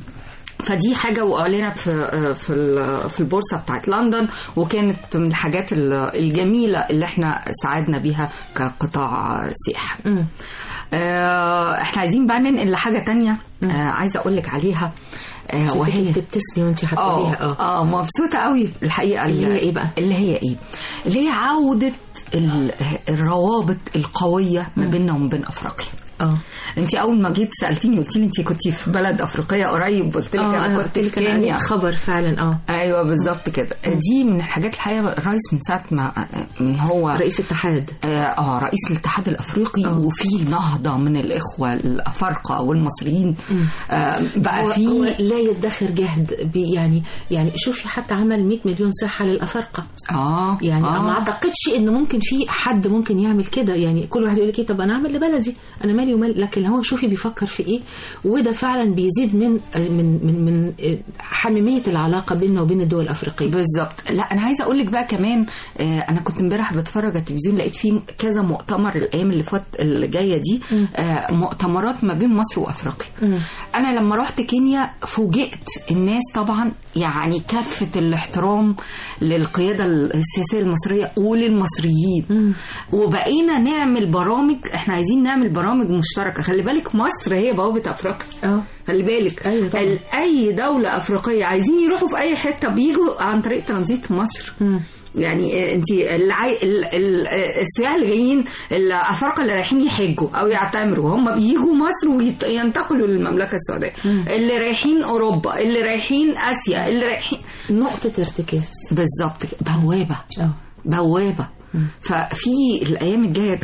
S2: فدي حاجه واعلنت في في ال- في البورصه بتاعت لندن وكانت من الحاجات ال- الجميله اللي احنا ساعدنا بيها كقطاع سياحه
S1: مم.
S2: آه، احنا عايزين بقى ننقل لحاجه تانية آه، عايزه اقول لك عليها آه،
S1: شفتك
S2: وهي
S1: بتبتسمي وانت
S2: اه
S1: هتقوليها اه
S2: اه مبسوطه قوي الحقيقه
S1: اللي هي ايه بقى؟
S2: اللي هي ايه اللي هي عوده ال- الروابط القويه ما بيننا وما بين افريقيا
S1: اه
S2: انت اول ما جيت سالتيني قلت لي انت كنت في بلد افريقيه قريب قلت لك
S1: اه
S2: انا
S1: انا
S2: كنت
S1: قلت
S2: في
S1: لك انا
S2: كينيا
S1: قريت خبر فعلا اه
S2: ايوه بالظبط كده دي من الحاجات الحقيقه الرئيس من ساعه ما من هو
S1: رئيس اتحاد
S2: اه آه، رئيس الاتحاد الافريقي
S1: آه.
S2: وفي نهضه من الاخوه الافارقه والمصريين آه
S1: هو-
S2: بقى
S1: هو
S2: في
S1: لا يدخر جهد بي- يعني يعني شوفي حتى عمل 100 مليون صحه للافارقه
S2: اه
S1: يعني
S2: آه.
S1: ما اعتقدش ان ممكن في حد ممكن يعمل كده يعني كل واحد يقول لك إيه، طب انا اعمل لبلدي انا مالي مالي ومال لكن هو شوفي بيفكر في ايه وده فعلا بيزيد من من من من حميميه العلاقه بيننا وبين الدول الافريقيه
S2: بالظبط لا انا عايزه اقول لك بقى كمان آه، انا كنت امبارح بتفرج على التلفزيون لقيت فيه كذا مؤتمر الايام اللي فات اللي جايه دي آه، مؤتمرات ما بين مصر وافريقيا انا لما رحت كينيا فوجئت الناس طبعا يعني كافه الاحترام للقياده السياسيه المصريه وللمصريين وبقينا نعمل برامج احنا عايزين نعمل برامج مشتركه خلي بالك مصر هي بوابه افريقيا
S1: اه
S2: خلي بالك
S1: أيوة طبعا.
S2: ال- اي دوله افريقيه عايزين يروحوا في اي حته بيجوا عن طريق ترانزيت مصر يعني انت العي... ال... ال... السياح اللي جايين الافارقه اللي رايحين يحجوا او يعتمروا هم بيجوا مصر وينتقلوا للمملكه السعوديه اللي رايحين اوروبا اللي رايحين اسيا اللي رايحين
S1: نقطه ارتكاز
S2: بالظبط كده. بوابه
S1: اه
S2: بوابه ففي الايام الجايه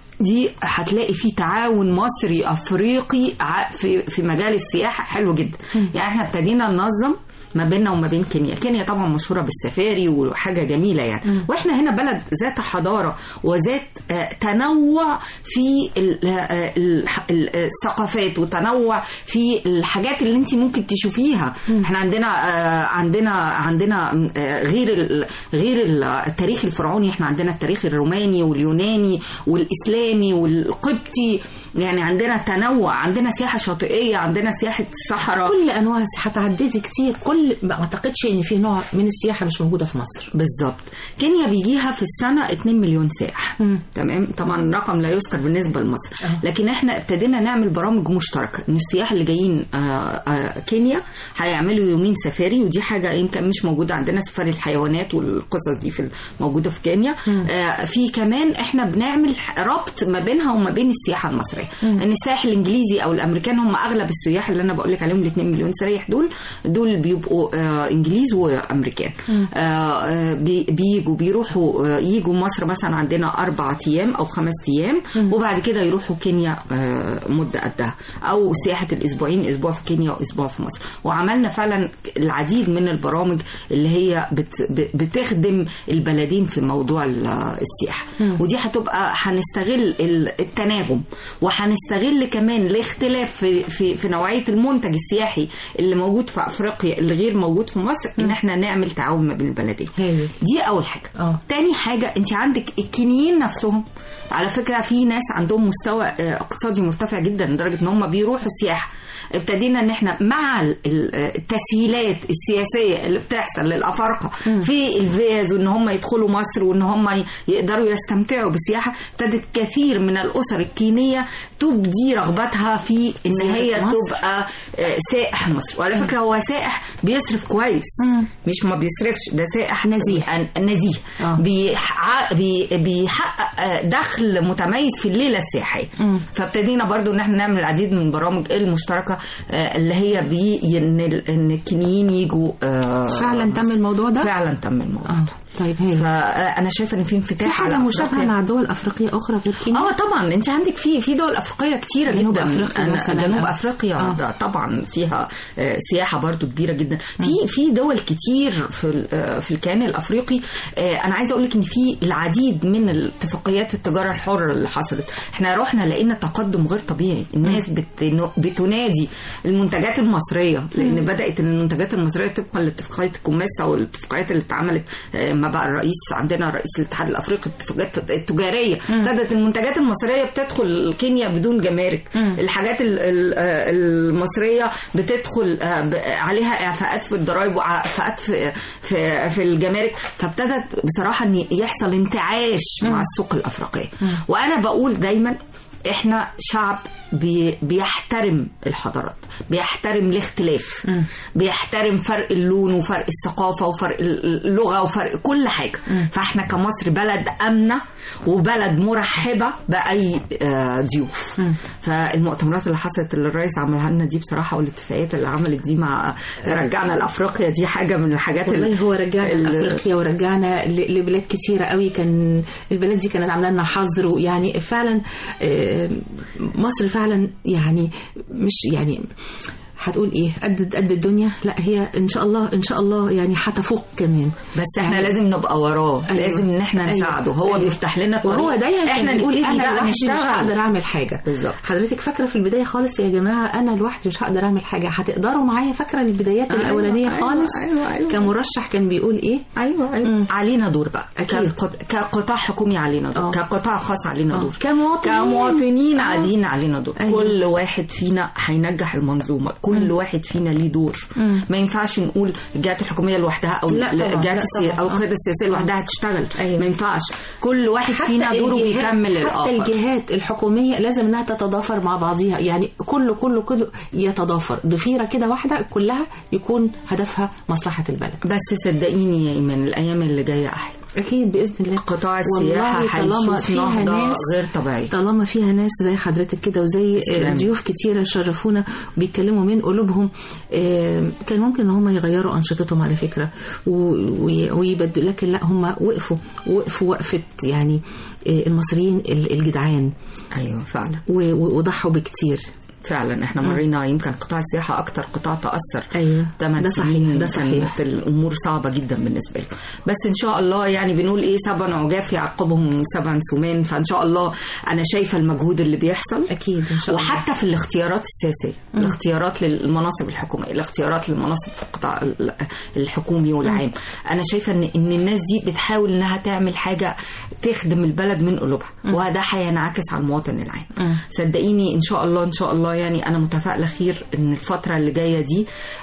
S2: دي هتلاقي في تعاون مصري افريقي ع- في في مجال السياحه حلو جدا يعني احنا ابتدينا ننظم ما بيننا وما بين كينيا كينيا طبعا مشهوره بالسفاري وحاجه جميله يعني واحنا هنا بلد ذات حضاره وذات آه، تنوع في ال- آه، ال- ال- الثقافات وتنوع في الحاجات اللي انت ممكن تشوفيها احنا عندنا آه، عندنا عندنا آه، غير ال- غير ال- التاريخ الفرعوني احنا عندنا التاريخ الروماني واليوناني والاسلامي والقبطي يعني عندنا تنوع عندنا سياحه شاطئيه عندنا سياحه الصحراء
S1: كل انواع السياحه عديتي كتير كل ما اعتقدش ان في نوع من السياحه مش موجوده في مصر
S2: بالظبط كينيا بيجيها في السنه 2 مليون سائح
S1: مم.
S2: تمام طبعا رقم لا يذكر بالنسبه لمصر
S1: أه.
S2: لكن احنا ابتدينا نعمل برامج مشتركه ان السياح اللي جايين آه، آه، كينيا هيعملوا يومين سفاري ودي حاجه يمكن مش موجوده عندنا سفاري الحيوانات والقصص دي في موجوده في كينيا آه، في كمان احنا بنعمل ربط ما بينها وما بين السياحه المصريه ان السائح الانجليزي او الامريكان هم اغلب السياح اللي انا بقول لك عليهم ال 2 مليون سايح دول دول بيبقوا آه، انجليز وامريكان آه، آه، بي- بيجوا بيروحوا آه، يجوا مصر مثلا عندنا اربع ايام او خمس ايام وبعد كده يروحوا كينيا آه، مده قدها او سياحه الاسبوعين اسبوع في كينيا واسبوع في مصر وعملنا فعلا العديد من البرامج اللي هي بت ب- بتخدم البلدين في موضوع ال- السياحه ودي هتبقى هنستغل ال- التناغم وهنستغل كمان الاختلاف في, في في نوعيه المنتج السياحي اللي موجود في افريقيا اللي غير موجود في مصر ان احنا نعمل تعاون ما بين البلدين
S1: هايل
S2: دي اول حاجه
S1: اه
S2: تاني حاجة انت عندك الكينيين نفسهم على فكرة في ناس عندهم مستوى آه، اقتصادي مرتفع جدا لدرجة ان هم بيروحوا سياحة ابتدينا ان احنا مع ال- ال- التسهيلات السياسية اللي بتحصل للافارقة في الفيز وان هم يدخلوا مصر وان هم ي- يقدروا يستمتعوا بالسياحة ابتدت كثير من الاسر الكينية تبدي رغبتها في ان
S1: زيارة
S2: هي
S1: مصر.
S2: تبقى آه، سائح مصر وعلى فكرة هو سائح بيصرف كويس مش ما بيصرفش ده سائح
S1: نزيه.
S2: أن- نزيه
S1: آه.
S2: بيح- بي- بيحقق آه، دخل متميز في الليله السياحيه
S1: مم.
S2: فابتدينا برضو ان احنا نعمل العديد من البرامج المشتركه آه، اللي هي بي ان ال- ان الكينيين يجوا آه،
S1: فعلا تم الموضوع ده
S2: فعلا تم الموضوع
S1: اه طيب هايل
S2: فانا شايفه ان في
S1: في
S2: انفتاح
S1: حاجه
S2: على
S1: مشابهه
S2: أفريقيا.
S1: مع دول افريقيه اخرى غير كينيا
S2: اه طبعا انت عندك في في دول افريقيه كتيره
S1: جنوب
S2: جدا
S1: أفريقيا
S2: أنا-
S1: مثلاً.
S2: جنوب
S1: آه.
S2: افريقيا
S1: آه.
S2: ده طبعا فيها آه، سياحه برضو كبيره جدا في في دول كتير في ال- آه، في الكيان الافريقي آه، انا عايزه اقول لك ان في العديد من اتفاقيات التجاره الحره اللي حصلت احنا رحنا لقينا تقدم غير طبيعي الناس بتن- بتنادي المنتجات المصريه لان بدات ان المنتجات المصريه طبقا لاتفاقيه الكوميسا والاتفاقيات اللي اتعملت آه، ما بقى الرئيس عندنا رئيس الاتحاد الافريقي الاتفاقيات التجاريه ابتدت المنتجات المصريه بتدخل كينيا بدون جمارك الحاجات ال- ال- آه، المصريه بتدخل آه، ب- عليها اعفاءات في الضرائب واعفاءات في في في الجمارك فابتدت بصراحه ان يحصل انتعاش مع السوق الافريقيه وانا بقول دايما احنا شعب بي بيحترم الحضارات بيحترم الاختلاف بيحترم فرق اللون وفرق الثقافه وفرق اللغه وفرق كل حاجه فاحنا كمصر بلد امنه وبلد مرحبه باي آه، ضيوف فالمؤتمرات اللي حصلت اللي الرئيس عملها لنا دي بصراحه والاتفاقيات اللي عملت دي مع رجعنا لافريقيا دي حاجه من الحاجات اللي
S1: والله هو رجعنا
S2: ال-
S1: لافريقيا ورجعنا ل- لبلاد كتيره قوي كان البلاد دي كانت عامله لنا حظر ويعني فعلا آه، مصر فعلا يعني مش يعني هتقول ايه قد قد الدنيا لا هي ان شاء الله ان شاء الله يعني هتفوق كمان
S2: بس احنا
S1: يعني-
S2: لازم نبقى وراه
S1: أيوة.
S2: لازم ان احنا
S1: أيوة.
S2: نساعده هو
S1: أيوة.
S2: بيفتح لنا الطريق
S1: وهو دايما
S2: احنا
S1: كان
S2: نقول
S1: بيقول
S2: ايه
S1: انا
S2: بقى
S1: لوحدي مش
S2: نشتغل
S1: هقدر اعمل حاجه
S2: بالظبط.
S1: حضرتك فاكره في البدايه خالص يا جماعه انا لوحدي مش هقدر اعمل حاجه هتقدروا معايا فاكره البدايات
S2: أيوة،
S1: الاولانيه
S2: أيوة،
S1: خالص
S2: أيوة، أيوة.
S1: كمرشح كان بيقول ايه
S2: ايوه ايوه
S1: مم.
S2: علينا دور بقى
S1: أكيد.
S2: كقط- كقطاع حكومي علينا دور
S1: آه.
S2: كقطاع خاص علينا
S1: آه.
S2: دور
S1: كمواطنين.
S2: كمواطنين
S1: آه.
S2: قاعدين علينا دور
S1: أيوة.
S2: كل واحد فينا هينجح المنظومه كل واحد فينا ليه دور
S1: مم.
S2: ما ينفعش نقول الجهات الحكوميه لوحدها او
S1: لا طبعاً،
S2: الجهات
S1: لا
S2: السيا-
S1: طبعاً.
S2: او
S1: آه.
S2: القياده السياسيه لوحدها هتشتغل
S1: أيوة.
S2: ما ينفعش كل واحد فينا دوره
S1: الجهات-
S2: بيكمل
S1: حتى
S2: الاخر
S1: الجهات الحكوميه لازم انها تتضافر مع بعضيها يعني كله كله كله يتضافر ضفيره كده واحده كلها يكون هدفها مصلحه البلد
S2: بس صدقيني يا ايمان الايام اللي جايه احلى
S1: اكيد باذن الله
S2: قطاع
S1: والله
S2: السياحه
S1: طالما
S2: هيشوف
S1: فيها
S2: نهضه
S1: ناس
S2: غير طبيعيه
S1: طالما فيها ناس زي حضرتك كده وزي
S2: تسلمي.
S1: ضيوف كتيرة شرفونا بيتكلموا من قلوبهم آه، كان ممكن ان هم يغيروا انشطتهم على فكرة و- وي- ويبدلوا لكن لا هم وقفوا وقفوا وقفة يعني آه، المصريين ال- الجدعان
S2: ايوه فعلا
S1: و- و- وضحوا بكتير
S2: فعلا احنا مرينا يمكن قطاع السياحه اكتر قطاع تاثر
S1: ايوه
S2: ثمان
S1: ده
S2: سنين
S1: صحيح ده صحيح
S2: كانت الامور صعبه جدا بالنسبه له بس ان شاء الله يعني بنقول ايه سبع عجاف يعقبهم سبع سمان فان شاء الله انا شايفه المجهود اللي بيحصل
S1: اكيد ان شاء الله
S2: وحتى في الاختيارات السياسيه الاختيارات للمناصب الحكوميه الاختيارات للمناصب في القطاع ال- الحكومي والعام انا شايفه ان ان الناس دي بتحاول انها تعمل حاجه تخدم البلد من قلوبها وده هينعكس على المواطن العام
S1: مم.
S2: صدقيني ان شاء الله ان شاء الله يعني انا متفائله خير ان الفتره اللي جايه دي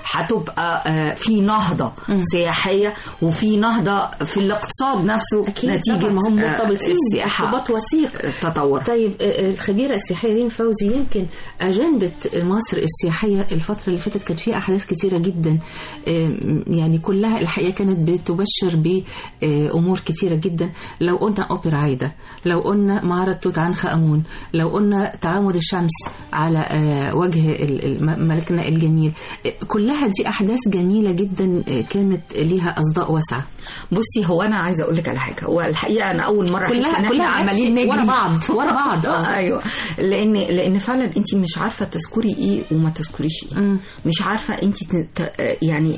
S2: هتبقى آه، في نهضه سياحيه وفي نهضه في الاقتصاد نفسه
S1: اكيد
S2: نتيجه
S1: طبعاً، ما هم
S2: آه،
S1: مرتبطين
S2: السياحه
S1: ارتباط وثيق
S2: التطور
S1: طيب آه، آه، الخبيرة السياحية ريم فوزي يمكن أجندة مصر السياحية الفترة اللي فاتت كانت فيها أحداث كتيرة جدا آه، يعني كلها الحقيقة كانت بتبشر بأمور كتيرة جدا لو قلنا أوبرا عايدة لو قلنا معرض توت عنخ آمون لو قلنا تعامد الشمس على آه، وجه ال- ال- ملكنا الجميل آه، كلها دي أحداث جميلة جدا آه، كانت ليها أصداء واسعة
S2: بصي هو انا عايزه اقول لك على حاجه هو الحقيقه انا اول مره أحس
S1: كلها
S2: إن
S1: كلها
S2: احنا عمالين نجري
S1: ورا بعض ورا بعض اه
S2: ايوه لان لان فعلا انت مش عارفه تذكري ايه وما تذكريش ايه
S1: مم.
S2: مش عارفه انت ت- ت- يعني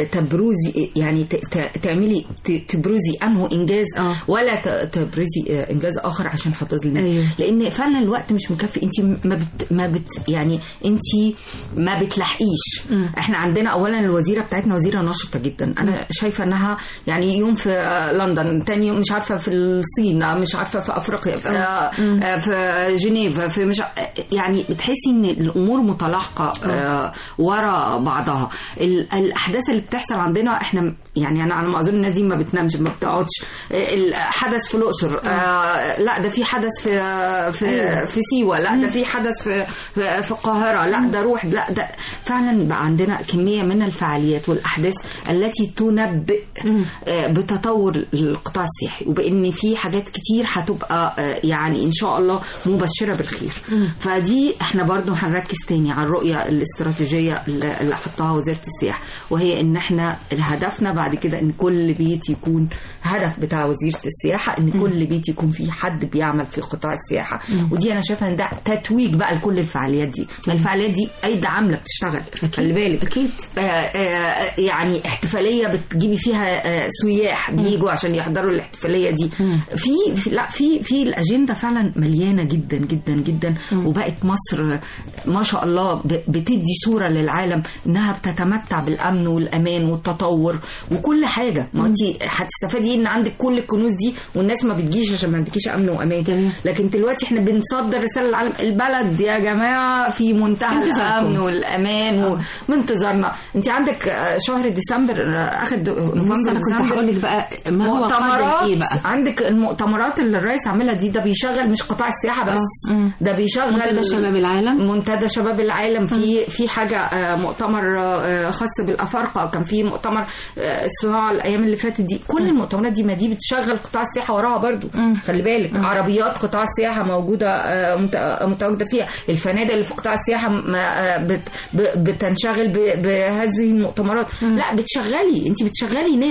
S2: تبرزي يعني ت- ت- تعملي ت- تبرزي انه انجاز
S1: آه.
S2: ولا ت- تبرزي انجاز اخر عشان هتظلمي
S1: أيوة.
S2: لان فعلا الوقت مش مكفي انت ما بت ما بت يعني انت ما بتلحقيش
S1: مم.
S2: احنا عندنا اولا الوزيره بتاعتنا وزيره نشطه جدا انا شايفه انها يعني يوم في لندن تاني يوم مش عارفه في الصين مش عارفه في افريقيا في, آه، في جنيف في مش يعني بتحسي ان الامور متلاحقه آه، ورا بعضها ال- الاحداث اللي بتحصل عندنا احنا يعني انا على ما اظن الناس دي ما بتنامش ما بتقعدش آه، الحدث في الاقصر آه، لا ده في حدث في في
S1: أيوة.
S2: في سيوه لا ده في حدث في في في القاهره لا ده روح لا ده فعلا بقى عندنا كميه من الفعاليات والاحداث التي تنبئ آه، بتطور القطاع السياحي وبان في حاجات كتير هتبقى آه، يعني ان شاء الله مبشره بالخير فدي احنا برضو هنركز تاني على الرؤيه الاستراتيجيه اللي اللي حطها وزاره السياحه وهي ان احنا هدفنا بعد كده ان كل بيت يكون هدف بتاع وزيره السياحه ان كل بيت يكون فيه حد بيعمل في قطاع السياحه ودي انا شايفه ان ده تتويج بقى لكل الفعاليات دي ما الفعاليات دي ايدي عامله بتشتغل خلي بالك
S1: أكيد
S2: آه، آه، يعني احتفاليه بتجيبي فيها آه، سياح بيجوا عشان يحضروا الاحتفاليه دي في في- لا في في الاجنده فعلا مليانه جدا جدا جدا وبقت مصر ما شاء الله ب- بتدي صوره للعالم انها بتتمتع بالامن والامان والتطور وكل حاجه ما انت هتستفادي ان عندك كل الكنوز دي والناس ما بتجيش عشان ما عندكيش امن وامان
S1: تمام.
S2: لكن دلوقتي احنا بنصدر رساله للعالم البلد يا جماعه في منتهى
S1: انتظاركم.
S2: الامن والامان ومنتظرنا انت عندك آه، شهر ديسمبر آه، اخر دو-
S1: بص
S2: نوفمبر
S1: انا كنت
S2: ديسمبر
S1: هقول لك بقى ما هو قادم
S2: مؤتمرات
S1: ايه بقى
S2: عندك المؤتمرات اللي الرئيس عاملها دي ده بيشغل مش قطاع السياحه بس
S1: آه. مم.
S2: ده بيشغل
S1: منتدى شباب العالم
S2: منتدى شباب العالم في في حاجه آه، مؤتمر آه، خاص بالافارقه وكان في مؤتمر آه، الصناعه الايام اللي فاتت دي كل المؤتمرات دي ما دي بتشغل قطاع السياحه وراها برضو خلي بالك عربيات قطاع السياحه موجوده آه، مت- آه، متواجده فيها الفنادق اللي في قطاع السياحه م- آه، بت- ب- بتنشغل ب- بهذه المؤتمرات لا بتشغلي انت بتشغلي ناس بت-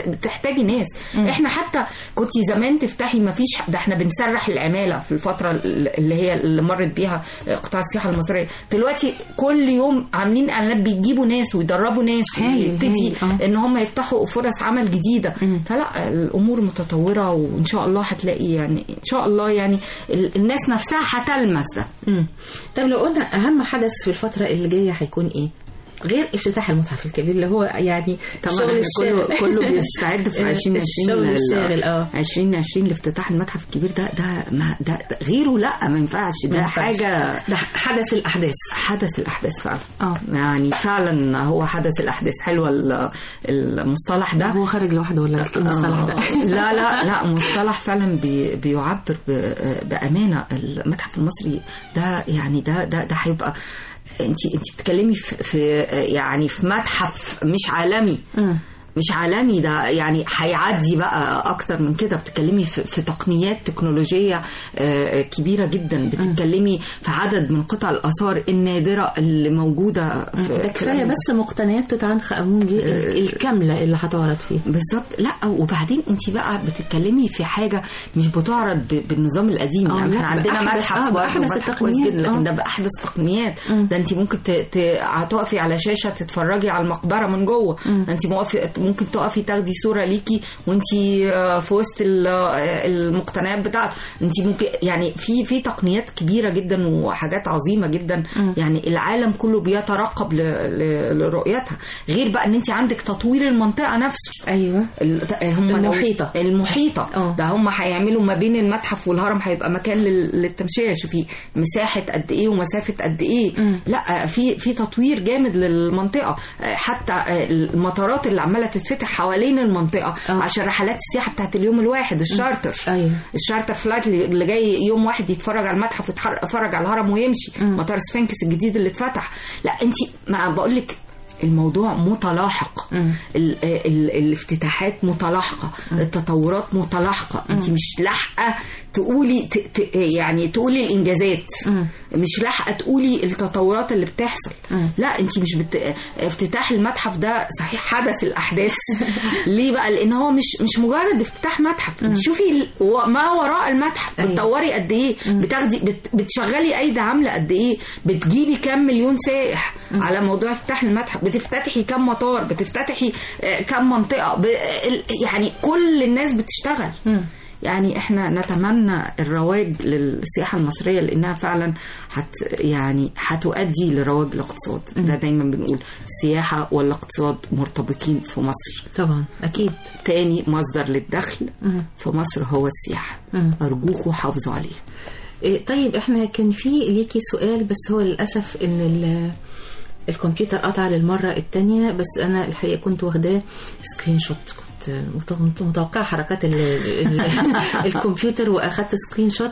S2: بتحتاجي ناس احنا حتى كنت زمان تفتحي ما فيش ده احنا بنسرح العماله في الفتره اللي هي اللي مرت بيها قطاع السياحه المصريه دلوقتي كل يوم عاملين اعلانات بيجيبوا ناس ويدربوا ناس
S1: هايل،
S2: ويبتدي
S1: هايل، آه.
S2: ان هم يفتحوا فرص عمل جديده فلا الامور متطوره وان شاء الله هتلاقي يعني ان شاء الله يعني ال- الناس نفسها هتلمس ده
S1: مم. طب لو قلنا اهم حدث في الفتره اللي جايه هيكون ايه غير افتتاح المتحف الكبير اللي هو يعني
S2: طبعا
S1: الشغل
S2: احنا كله
S1: الشاغل.
S2: كله بيستعد في 2020
S1: الشغل الشاغل اه
S2: 2020 لافتتاح المتحف الكبير ده ده ما ده, ده غيره لا ما ينفعش
S1: ما
S2: ده
S1: ينفعش.
S2: حاجه
S1: ده حدث الاحداث
S2: حدث الاحداث فعلا
S1: اه
S2: يعني فعلا هو حدث الاحداث حلوه ال- المصطلح ده
S1: هو خارج لوحده ولا المصطلح ده
S2: آه، لا لا لا مصطلح فعلا بي بيعبر ب- بامانه المتحف المصري ده يعني ده ده ده هيبقى انت انت بتتكلمي في, في يعني في متحف مش عالمي
S1: مم.
S2: مش عالمي ده يعني هيعدي بقى اكتر من كده بتتكلمي في, في تقنيات تكنولوجيه آه، كبيره جدا بتتكلمي في عدد من قطع الاثار النادره اللي موجوده في
S1: ده كفايه
S2: في-
S1: بس مقتنيات توت عنخ امون دي ال- الكامله اللي هتعرض فيه
S2: بالظبط لا وبعدين انت بقى بتتكلمي في حاجه مش بتعرض ب- بالنظام القديم
S1: اه،
S2: يعني
S1: لا،
S2: احنا عندنا
S1: بأحدث-
S2: متحف
S1: اه،
S2: برضه
S1: بأحدث
S2: متحف كويس
S1: التقنيات،
S2: جدا لكن
S1: اه.
S2: ده باحدث تقنيات
S1: مم.
S2: ده انت ممكن ت... ت... هتقفي على شاشه تتفرجي على المقبره من جوه ده انت موقفي ممكن تقفي تاخدي صوره ليكي وانت آه، في وسط ال- آه، المقتنيات بتاعته انت ممكن يعني في في تقنيات كبيره جدا وحاجات عظيمه جدا يعني العالم كله بيترقب ل... ل... لرؤيتها غير بقى ان انت عندك تطوير المنطقه نفسه
S1: ايوه
S2: ال- هم لو-
S1: المحيطة.
S2: المحيطة
S1: اه.
S2: ده هم هيعملوا ما بين المتحف والهرم هيبقى مكان لل- للتمشية شوفي مساحة قد ايه ومسافة قد ايه
S1: مم.
S2: لا في في تطوير جامد للمنطقة آه، حتى آه، المطارات اللي عمالة تتفتح حوالين المنطقة
S1: اه.
S2: عشان رحلات السياحة بتاعت اليوم الواحد الشارتر
S1: ايوه
S2: الشارتر فلايت اللي اللي جاي يوم واحد يتفرج على المتحف ويتفرج على الهرم ويمشي
S1: مم.
S2: مطار سفنكس الجديد اللي اتفتح لا انت ما بقول لك الموضوع متلاحق
S1: مم.
S2: ال ال الافتتاحات متلاحقه التطورات متلاحقه انت مش لاحقه تقولي ت ت يعني تقولي الانجازات
S1: مم.
S2: مش لاحقه تقولي التطورات اللي بتحصل
S1: مم.
S2: لا انت مش بت... افتتاح المتحف ده صحيح حدث الاحداث ليه بقى لان هو مش مش مجرد افتتاح متحف شوفي ال- و- ما وراء المتحف
S1: أيوة.
S2: بتطوري قد ايه بتاخدي بت... بتشغلي ايدي عامله قد ايه بتجيبي كام مليون سائح على موضوع افتتاح المتحف بتفتتحي كام مطار بتفتتحي آه، كام منطقه ب... ال- يعني كل الناس بتشتغل
S1: مم.
S2: يعني احنا نتمنى الرواج للسياحه المصريه لانها فعلا هت يعني هتؤدي لرواج الاقتصاد ده دايما بنقول السياحه والاقتصاد مرتبطين في مصر
S1: طبعا اكيد
S2: تاني مصدر للدخل
S1: مم.
S2: في مصر هو السياحه
S1: مم.
S2: ارجوكوا حافظوا عليه
S1: إيه، طيب احنا كان في ليكي سؤال بس هو للاسف ان ال- الكمبيوتر قطع للمره الثانيه بس انا الحقيقه كنت واخداه سكرين شوت كنت مت- متوقعه حركات ال- ال- الكمبيوتر واخدت سكرين شوت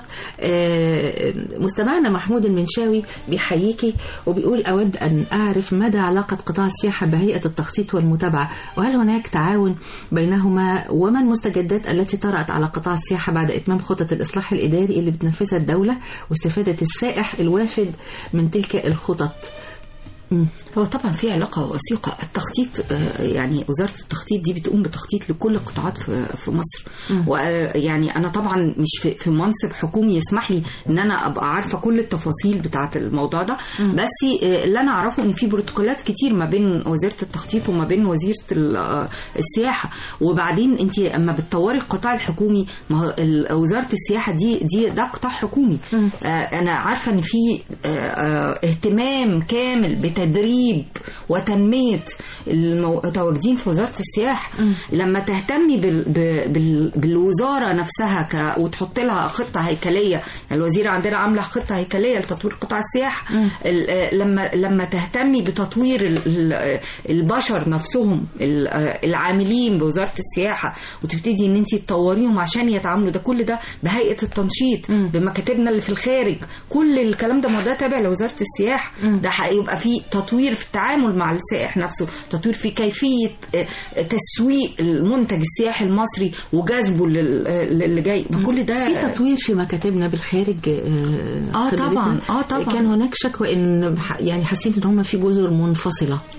S1: آه، مستمعنا محمود المنشاوي بيحييكي وبيقول اود ان اعرف مدى علاقه قطاع السياحه بهيئه التخطيط والمتابعه وهل هناك تعاون بينهما وما المستجدات التي طرأت على قطاع السياحه بعد اتمام خطه الاصلاح الاداري اللي بتنفذها الدوله واستفاده السائح الوافد من تلك الخطط مم.
S2: هو طبعا في علاقه وثيقه التخطيط آه، يعني وزاره التخطيط دي بتقوم بتخطيط لكل القطاعات في في مصر ويعني انا طبعا مش في في منصب حكومي يسمح لي ان انا ابقى عارفه كل التفاصيل بتاعه الموضوع ده بس آه، اللي انا اعرفه ان في بروتوكولات كتير ما بين وزاره التخطيط وما بين وزيره ال- آه، السياحه وبعدين انت اما بتطوري القطاع الحكومي ما هو ال- وزاره السياحه دي دي ده قطاع حكومي آه، انا عارفه ان في آه، آه، اهتمام كامل بتدريب وتنميه المتواجدين في وزاره السياحه لما تهتمي بال بال بال بالوزاره نفسها ك وتحط لها خطه هيكليه يعني الوزيره عندنا عامله خطه هيكليه لتطوير قطاع السياحه ال- آه، لما لما تهتمي بتطوير ال- ال- البشر نفسهم ال- آه، العاملين بوزاره السياحه وتبتدي ان انت تطوريهم عشان يتعاملوا ده كل ده بهيئه التنشيط بمكاتبنا اللي في الخارج كل الكلام ده ما ده تابع لوزاره السياحه ده هيبقى في تطوير في التعامل مع السائح نفسه تطوير في كيفيه آه، تسويق المنتج السياحي المصري وجذبه لل- آه، للي جاي ما كل ده
S1: في تطوير في مكاتبنا بالخارج آه
S2: آه
S1: خبرتنا.
S2: طبعاً، آه طبعاً.
S1: كان هناك شكوى ان ح- يعني حاسين ان هم في جزر منفصله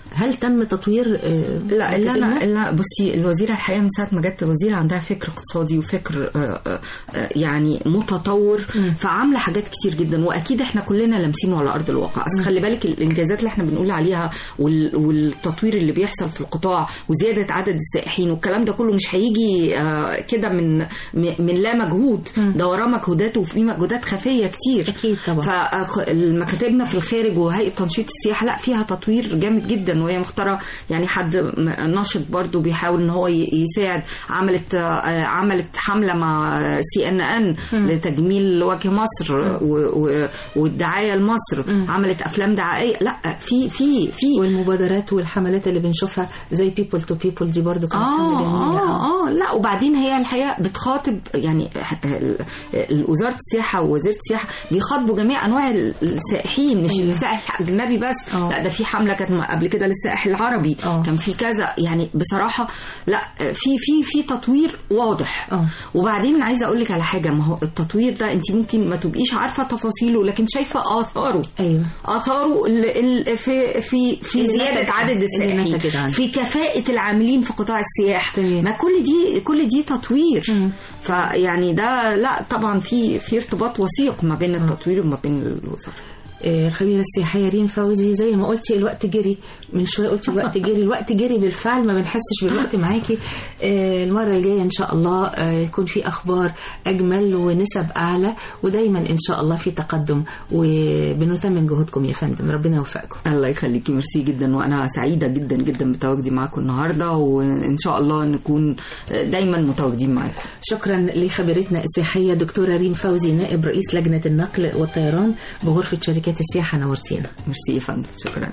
S1: هل تم تطوير آه،
S2: لا لا
S1: مكاتبنا؟
S2: لا, لا بصي الوزيره الحقيقه من ساعه ما جت الوزيره عندها فكر اقتصادي وفكر آه، آه، آه، يعني متطور فعامله حاجات كتير جدا واكيد احنا كلنا لامسينه على ارض الواقع اصل خلي بالك الانجازات اللي احنا بنقول عليها وال- والتطوير اللي بيحصل في القطاع وزياده عدد السائحين والكلام ده كله مش هيجي آه، كده من م- من لا مجهود ده وراه مجهودات وفي مجهودات خفيه كتير
S1: أكيد طبعا.
S2: فمكاتبنا في الخارج وهيئه تنشيط السياحه لا فيها تطوير جامد جدا وهي مختاره يعني حد م- ناشط برضو بيحاول ان هو ي- يساعد عملت آه، عملت حمله مع سي ان ان لتجميل وجه مصر و- و- والدعايه لمصر عملت افلام دعائيه لا في في في
S1: والمبادرات والحملات اللي بنشوفها زي بيبول تو بيبول دي برضو كانت حملة
S2: اه
S1: جميلة
S2: اه اه لا وبعدين هي الحقيقه بتخاطب يعني ال- ال- وزاره السياحه ووزيره السياحه بيخاطبوا جميع انواع السائحين مش
S1: أيوة.
S2: السائح الاجنبي بس
S1: آه.
S2: لا ده في حمله كانت قبل كده للسائح العربي
S1: آه.
S2: كان في كذا يعني بصراحه لا في في في تطوير واضح
S1: آه.
S2: وبعدين عايزه اقول لك على حاجه ما هو التطوير ده انت ممكن ما تبقيش عارفه تفاصيله لكن شايفه اثاره
S1: ايوه
S2: اثاره ال- ال- في في في
S1: اللي
S2: زياده
S1: نتج-
S2: عدد
S1: اللي
S2: السائحين
S1: نتجت عنه.
S2: في كفاءه العاملين في قطاع السياحه
S1: تمام.
S2: ما كل دي كل دي تطوير
S1: مم.
S2: فيعني ده لا طبعا في في ارتباط وثيق ما بين التطوير وما بين الوزاره
S1: آه، الخبيرة السياحية ريم فوزي زي ما قلتي الوقت جري من شوية قلتي الوقت جري الوقت جري بالفعل ما بنحسش بالوقت معاكي آه، المرة الجاية إن شاء الله آه، يكون في أخبار أجمل ونسب أعلى ودايما إن شاء الله في تقدم وبنثمن جهودكم يا فندم ربنا يوفقكم
S2: الله يخليكي ميرسي جدا وانا سعيده جدا جدا بتواجدي معاكم النهارده وان شاء الله نكون دايما متواجدين معاكم
S1: شكرا لخبيرتنا السياحية دكتورة ريم فوزي نائب رئيس لجنة النقل والطيران بغرفة شركات السياحة نورتينا
S2: ميرسي يا فندم شكرا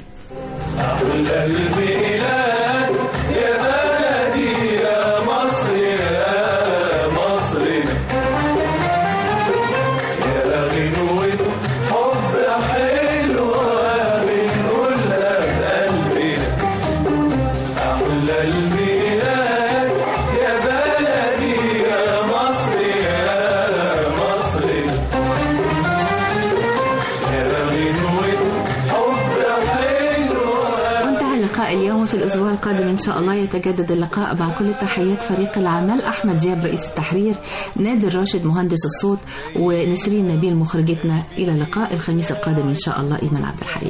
S1: وانتهى اللقاء اليوم في الأسبوع القادم إن شاء الله يتجدد اللقاء مع كل تحيات فريق العمل أحمد زياب رئيس التحرير نادر راشد مهندس الصوت ونسرين نبيل مخرجتنا إلى اللقاء الخميس القادم إن شاء الله إيمان عبد الحليم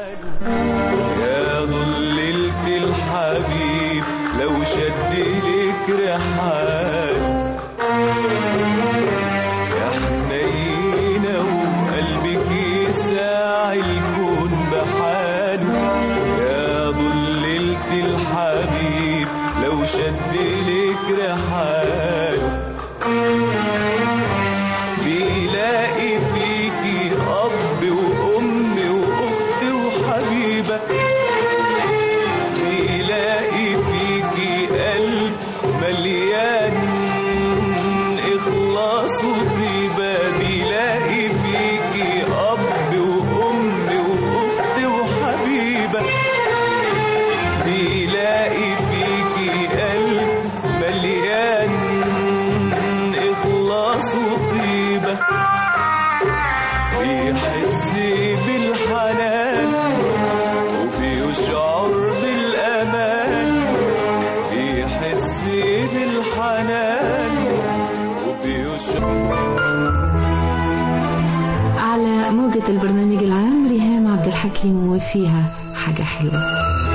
S5: يا ظللت الحبيب لو شد لك رحال يا حنينة وقلبك يساع الكون بحاله يا ظللت الحبيب لو شد لك رحال بيلاقي فيكي أب وأم وأخت وحبيبة بيلاقي فيكي قلب مليان إخلاص وطيبة بيلاقي فيكي أب وأم وأخت وحبيبة بيلاقي فيكي قلب مليان إخلاص وطيبة بيحس بالحنان وبيشعر بالأمان بيحس بالحنان وبيشعر
S1: على موجة البرنامج العام ريهام عبد الحكيم وفيها حاجة حلوة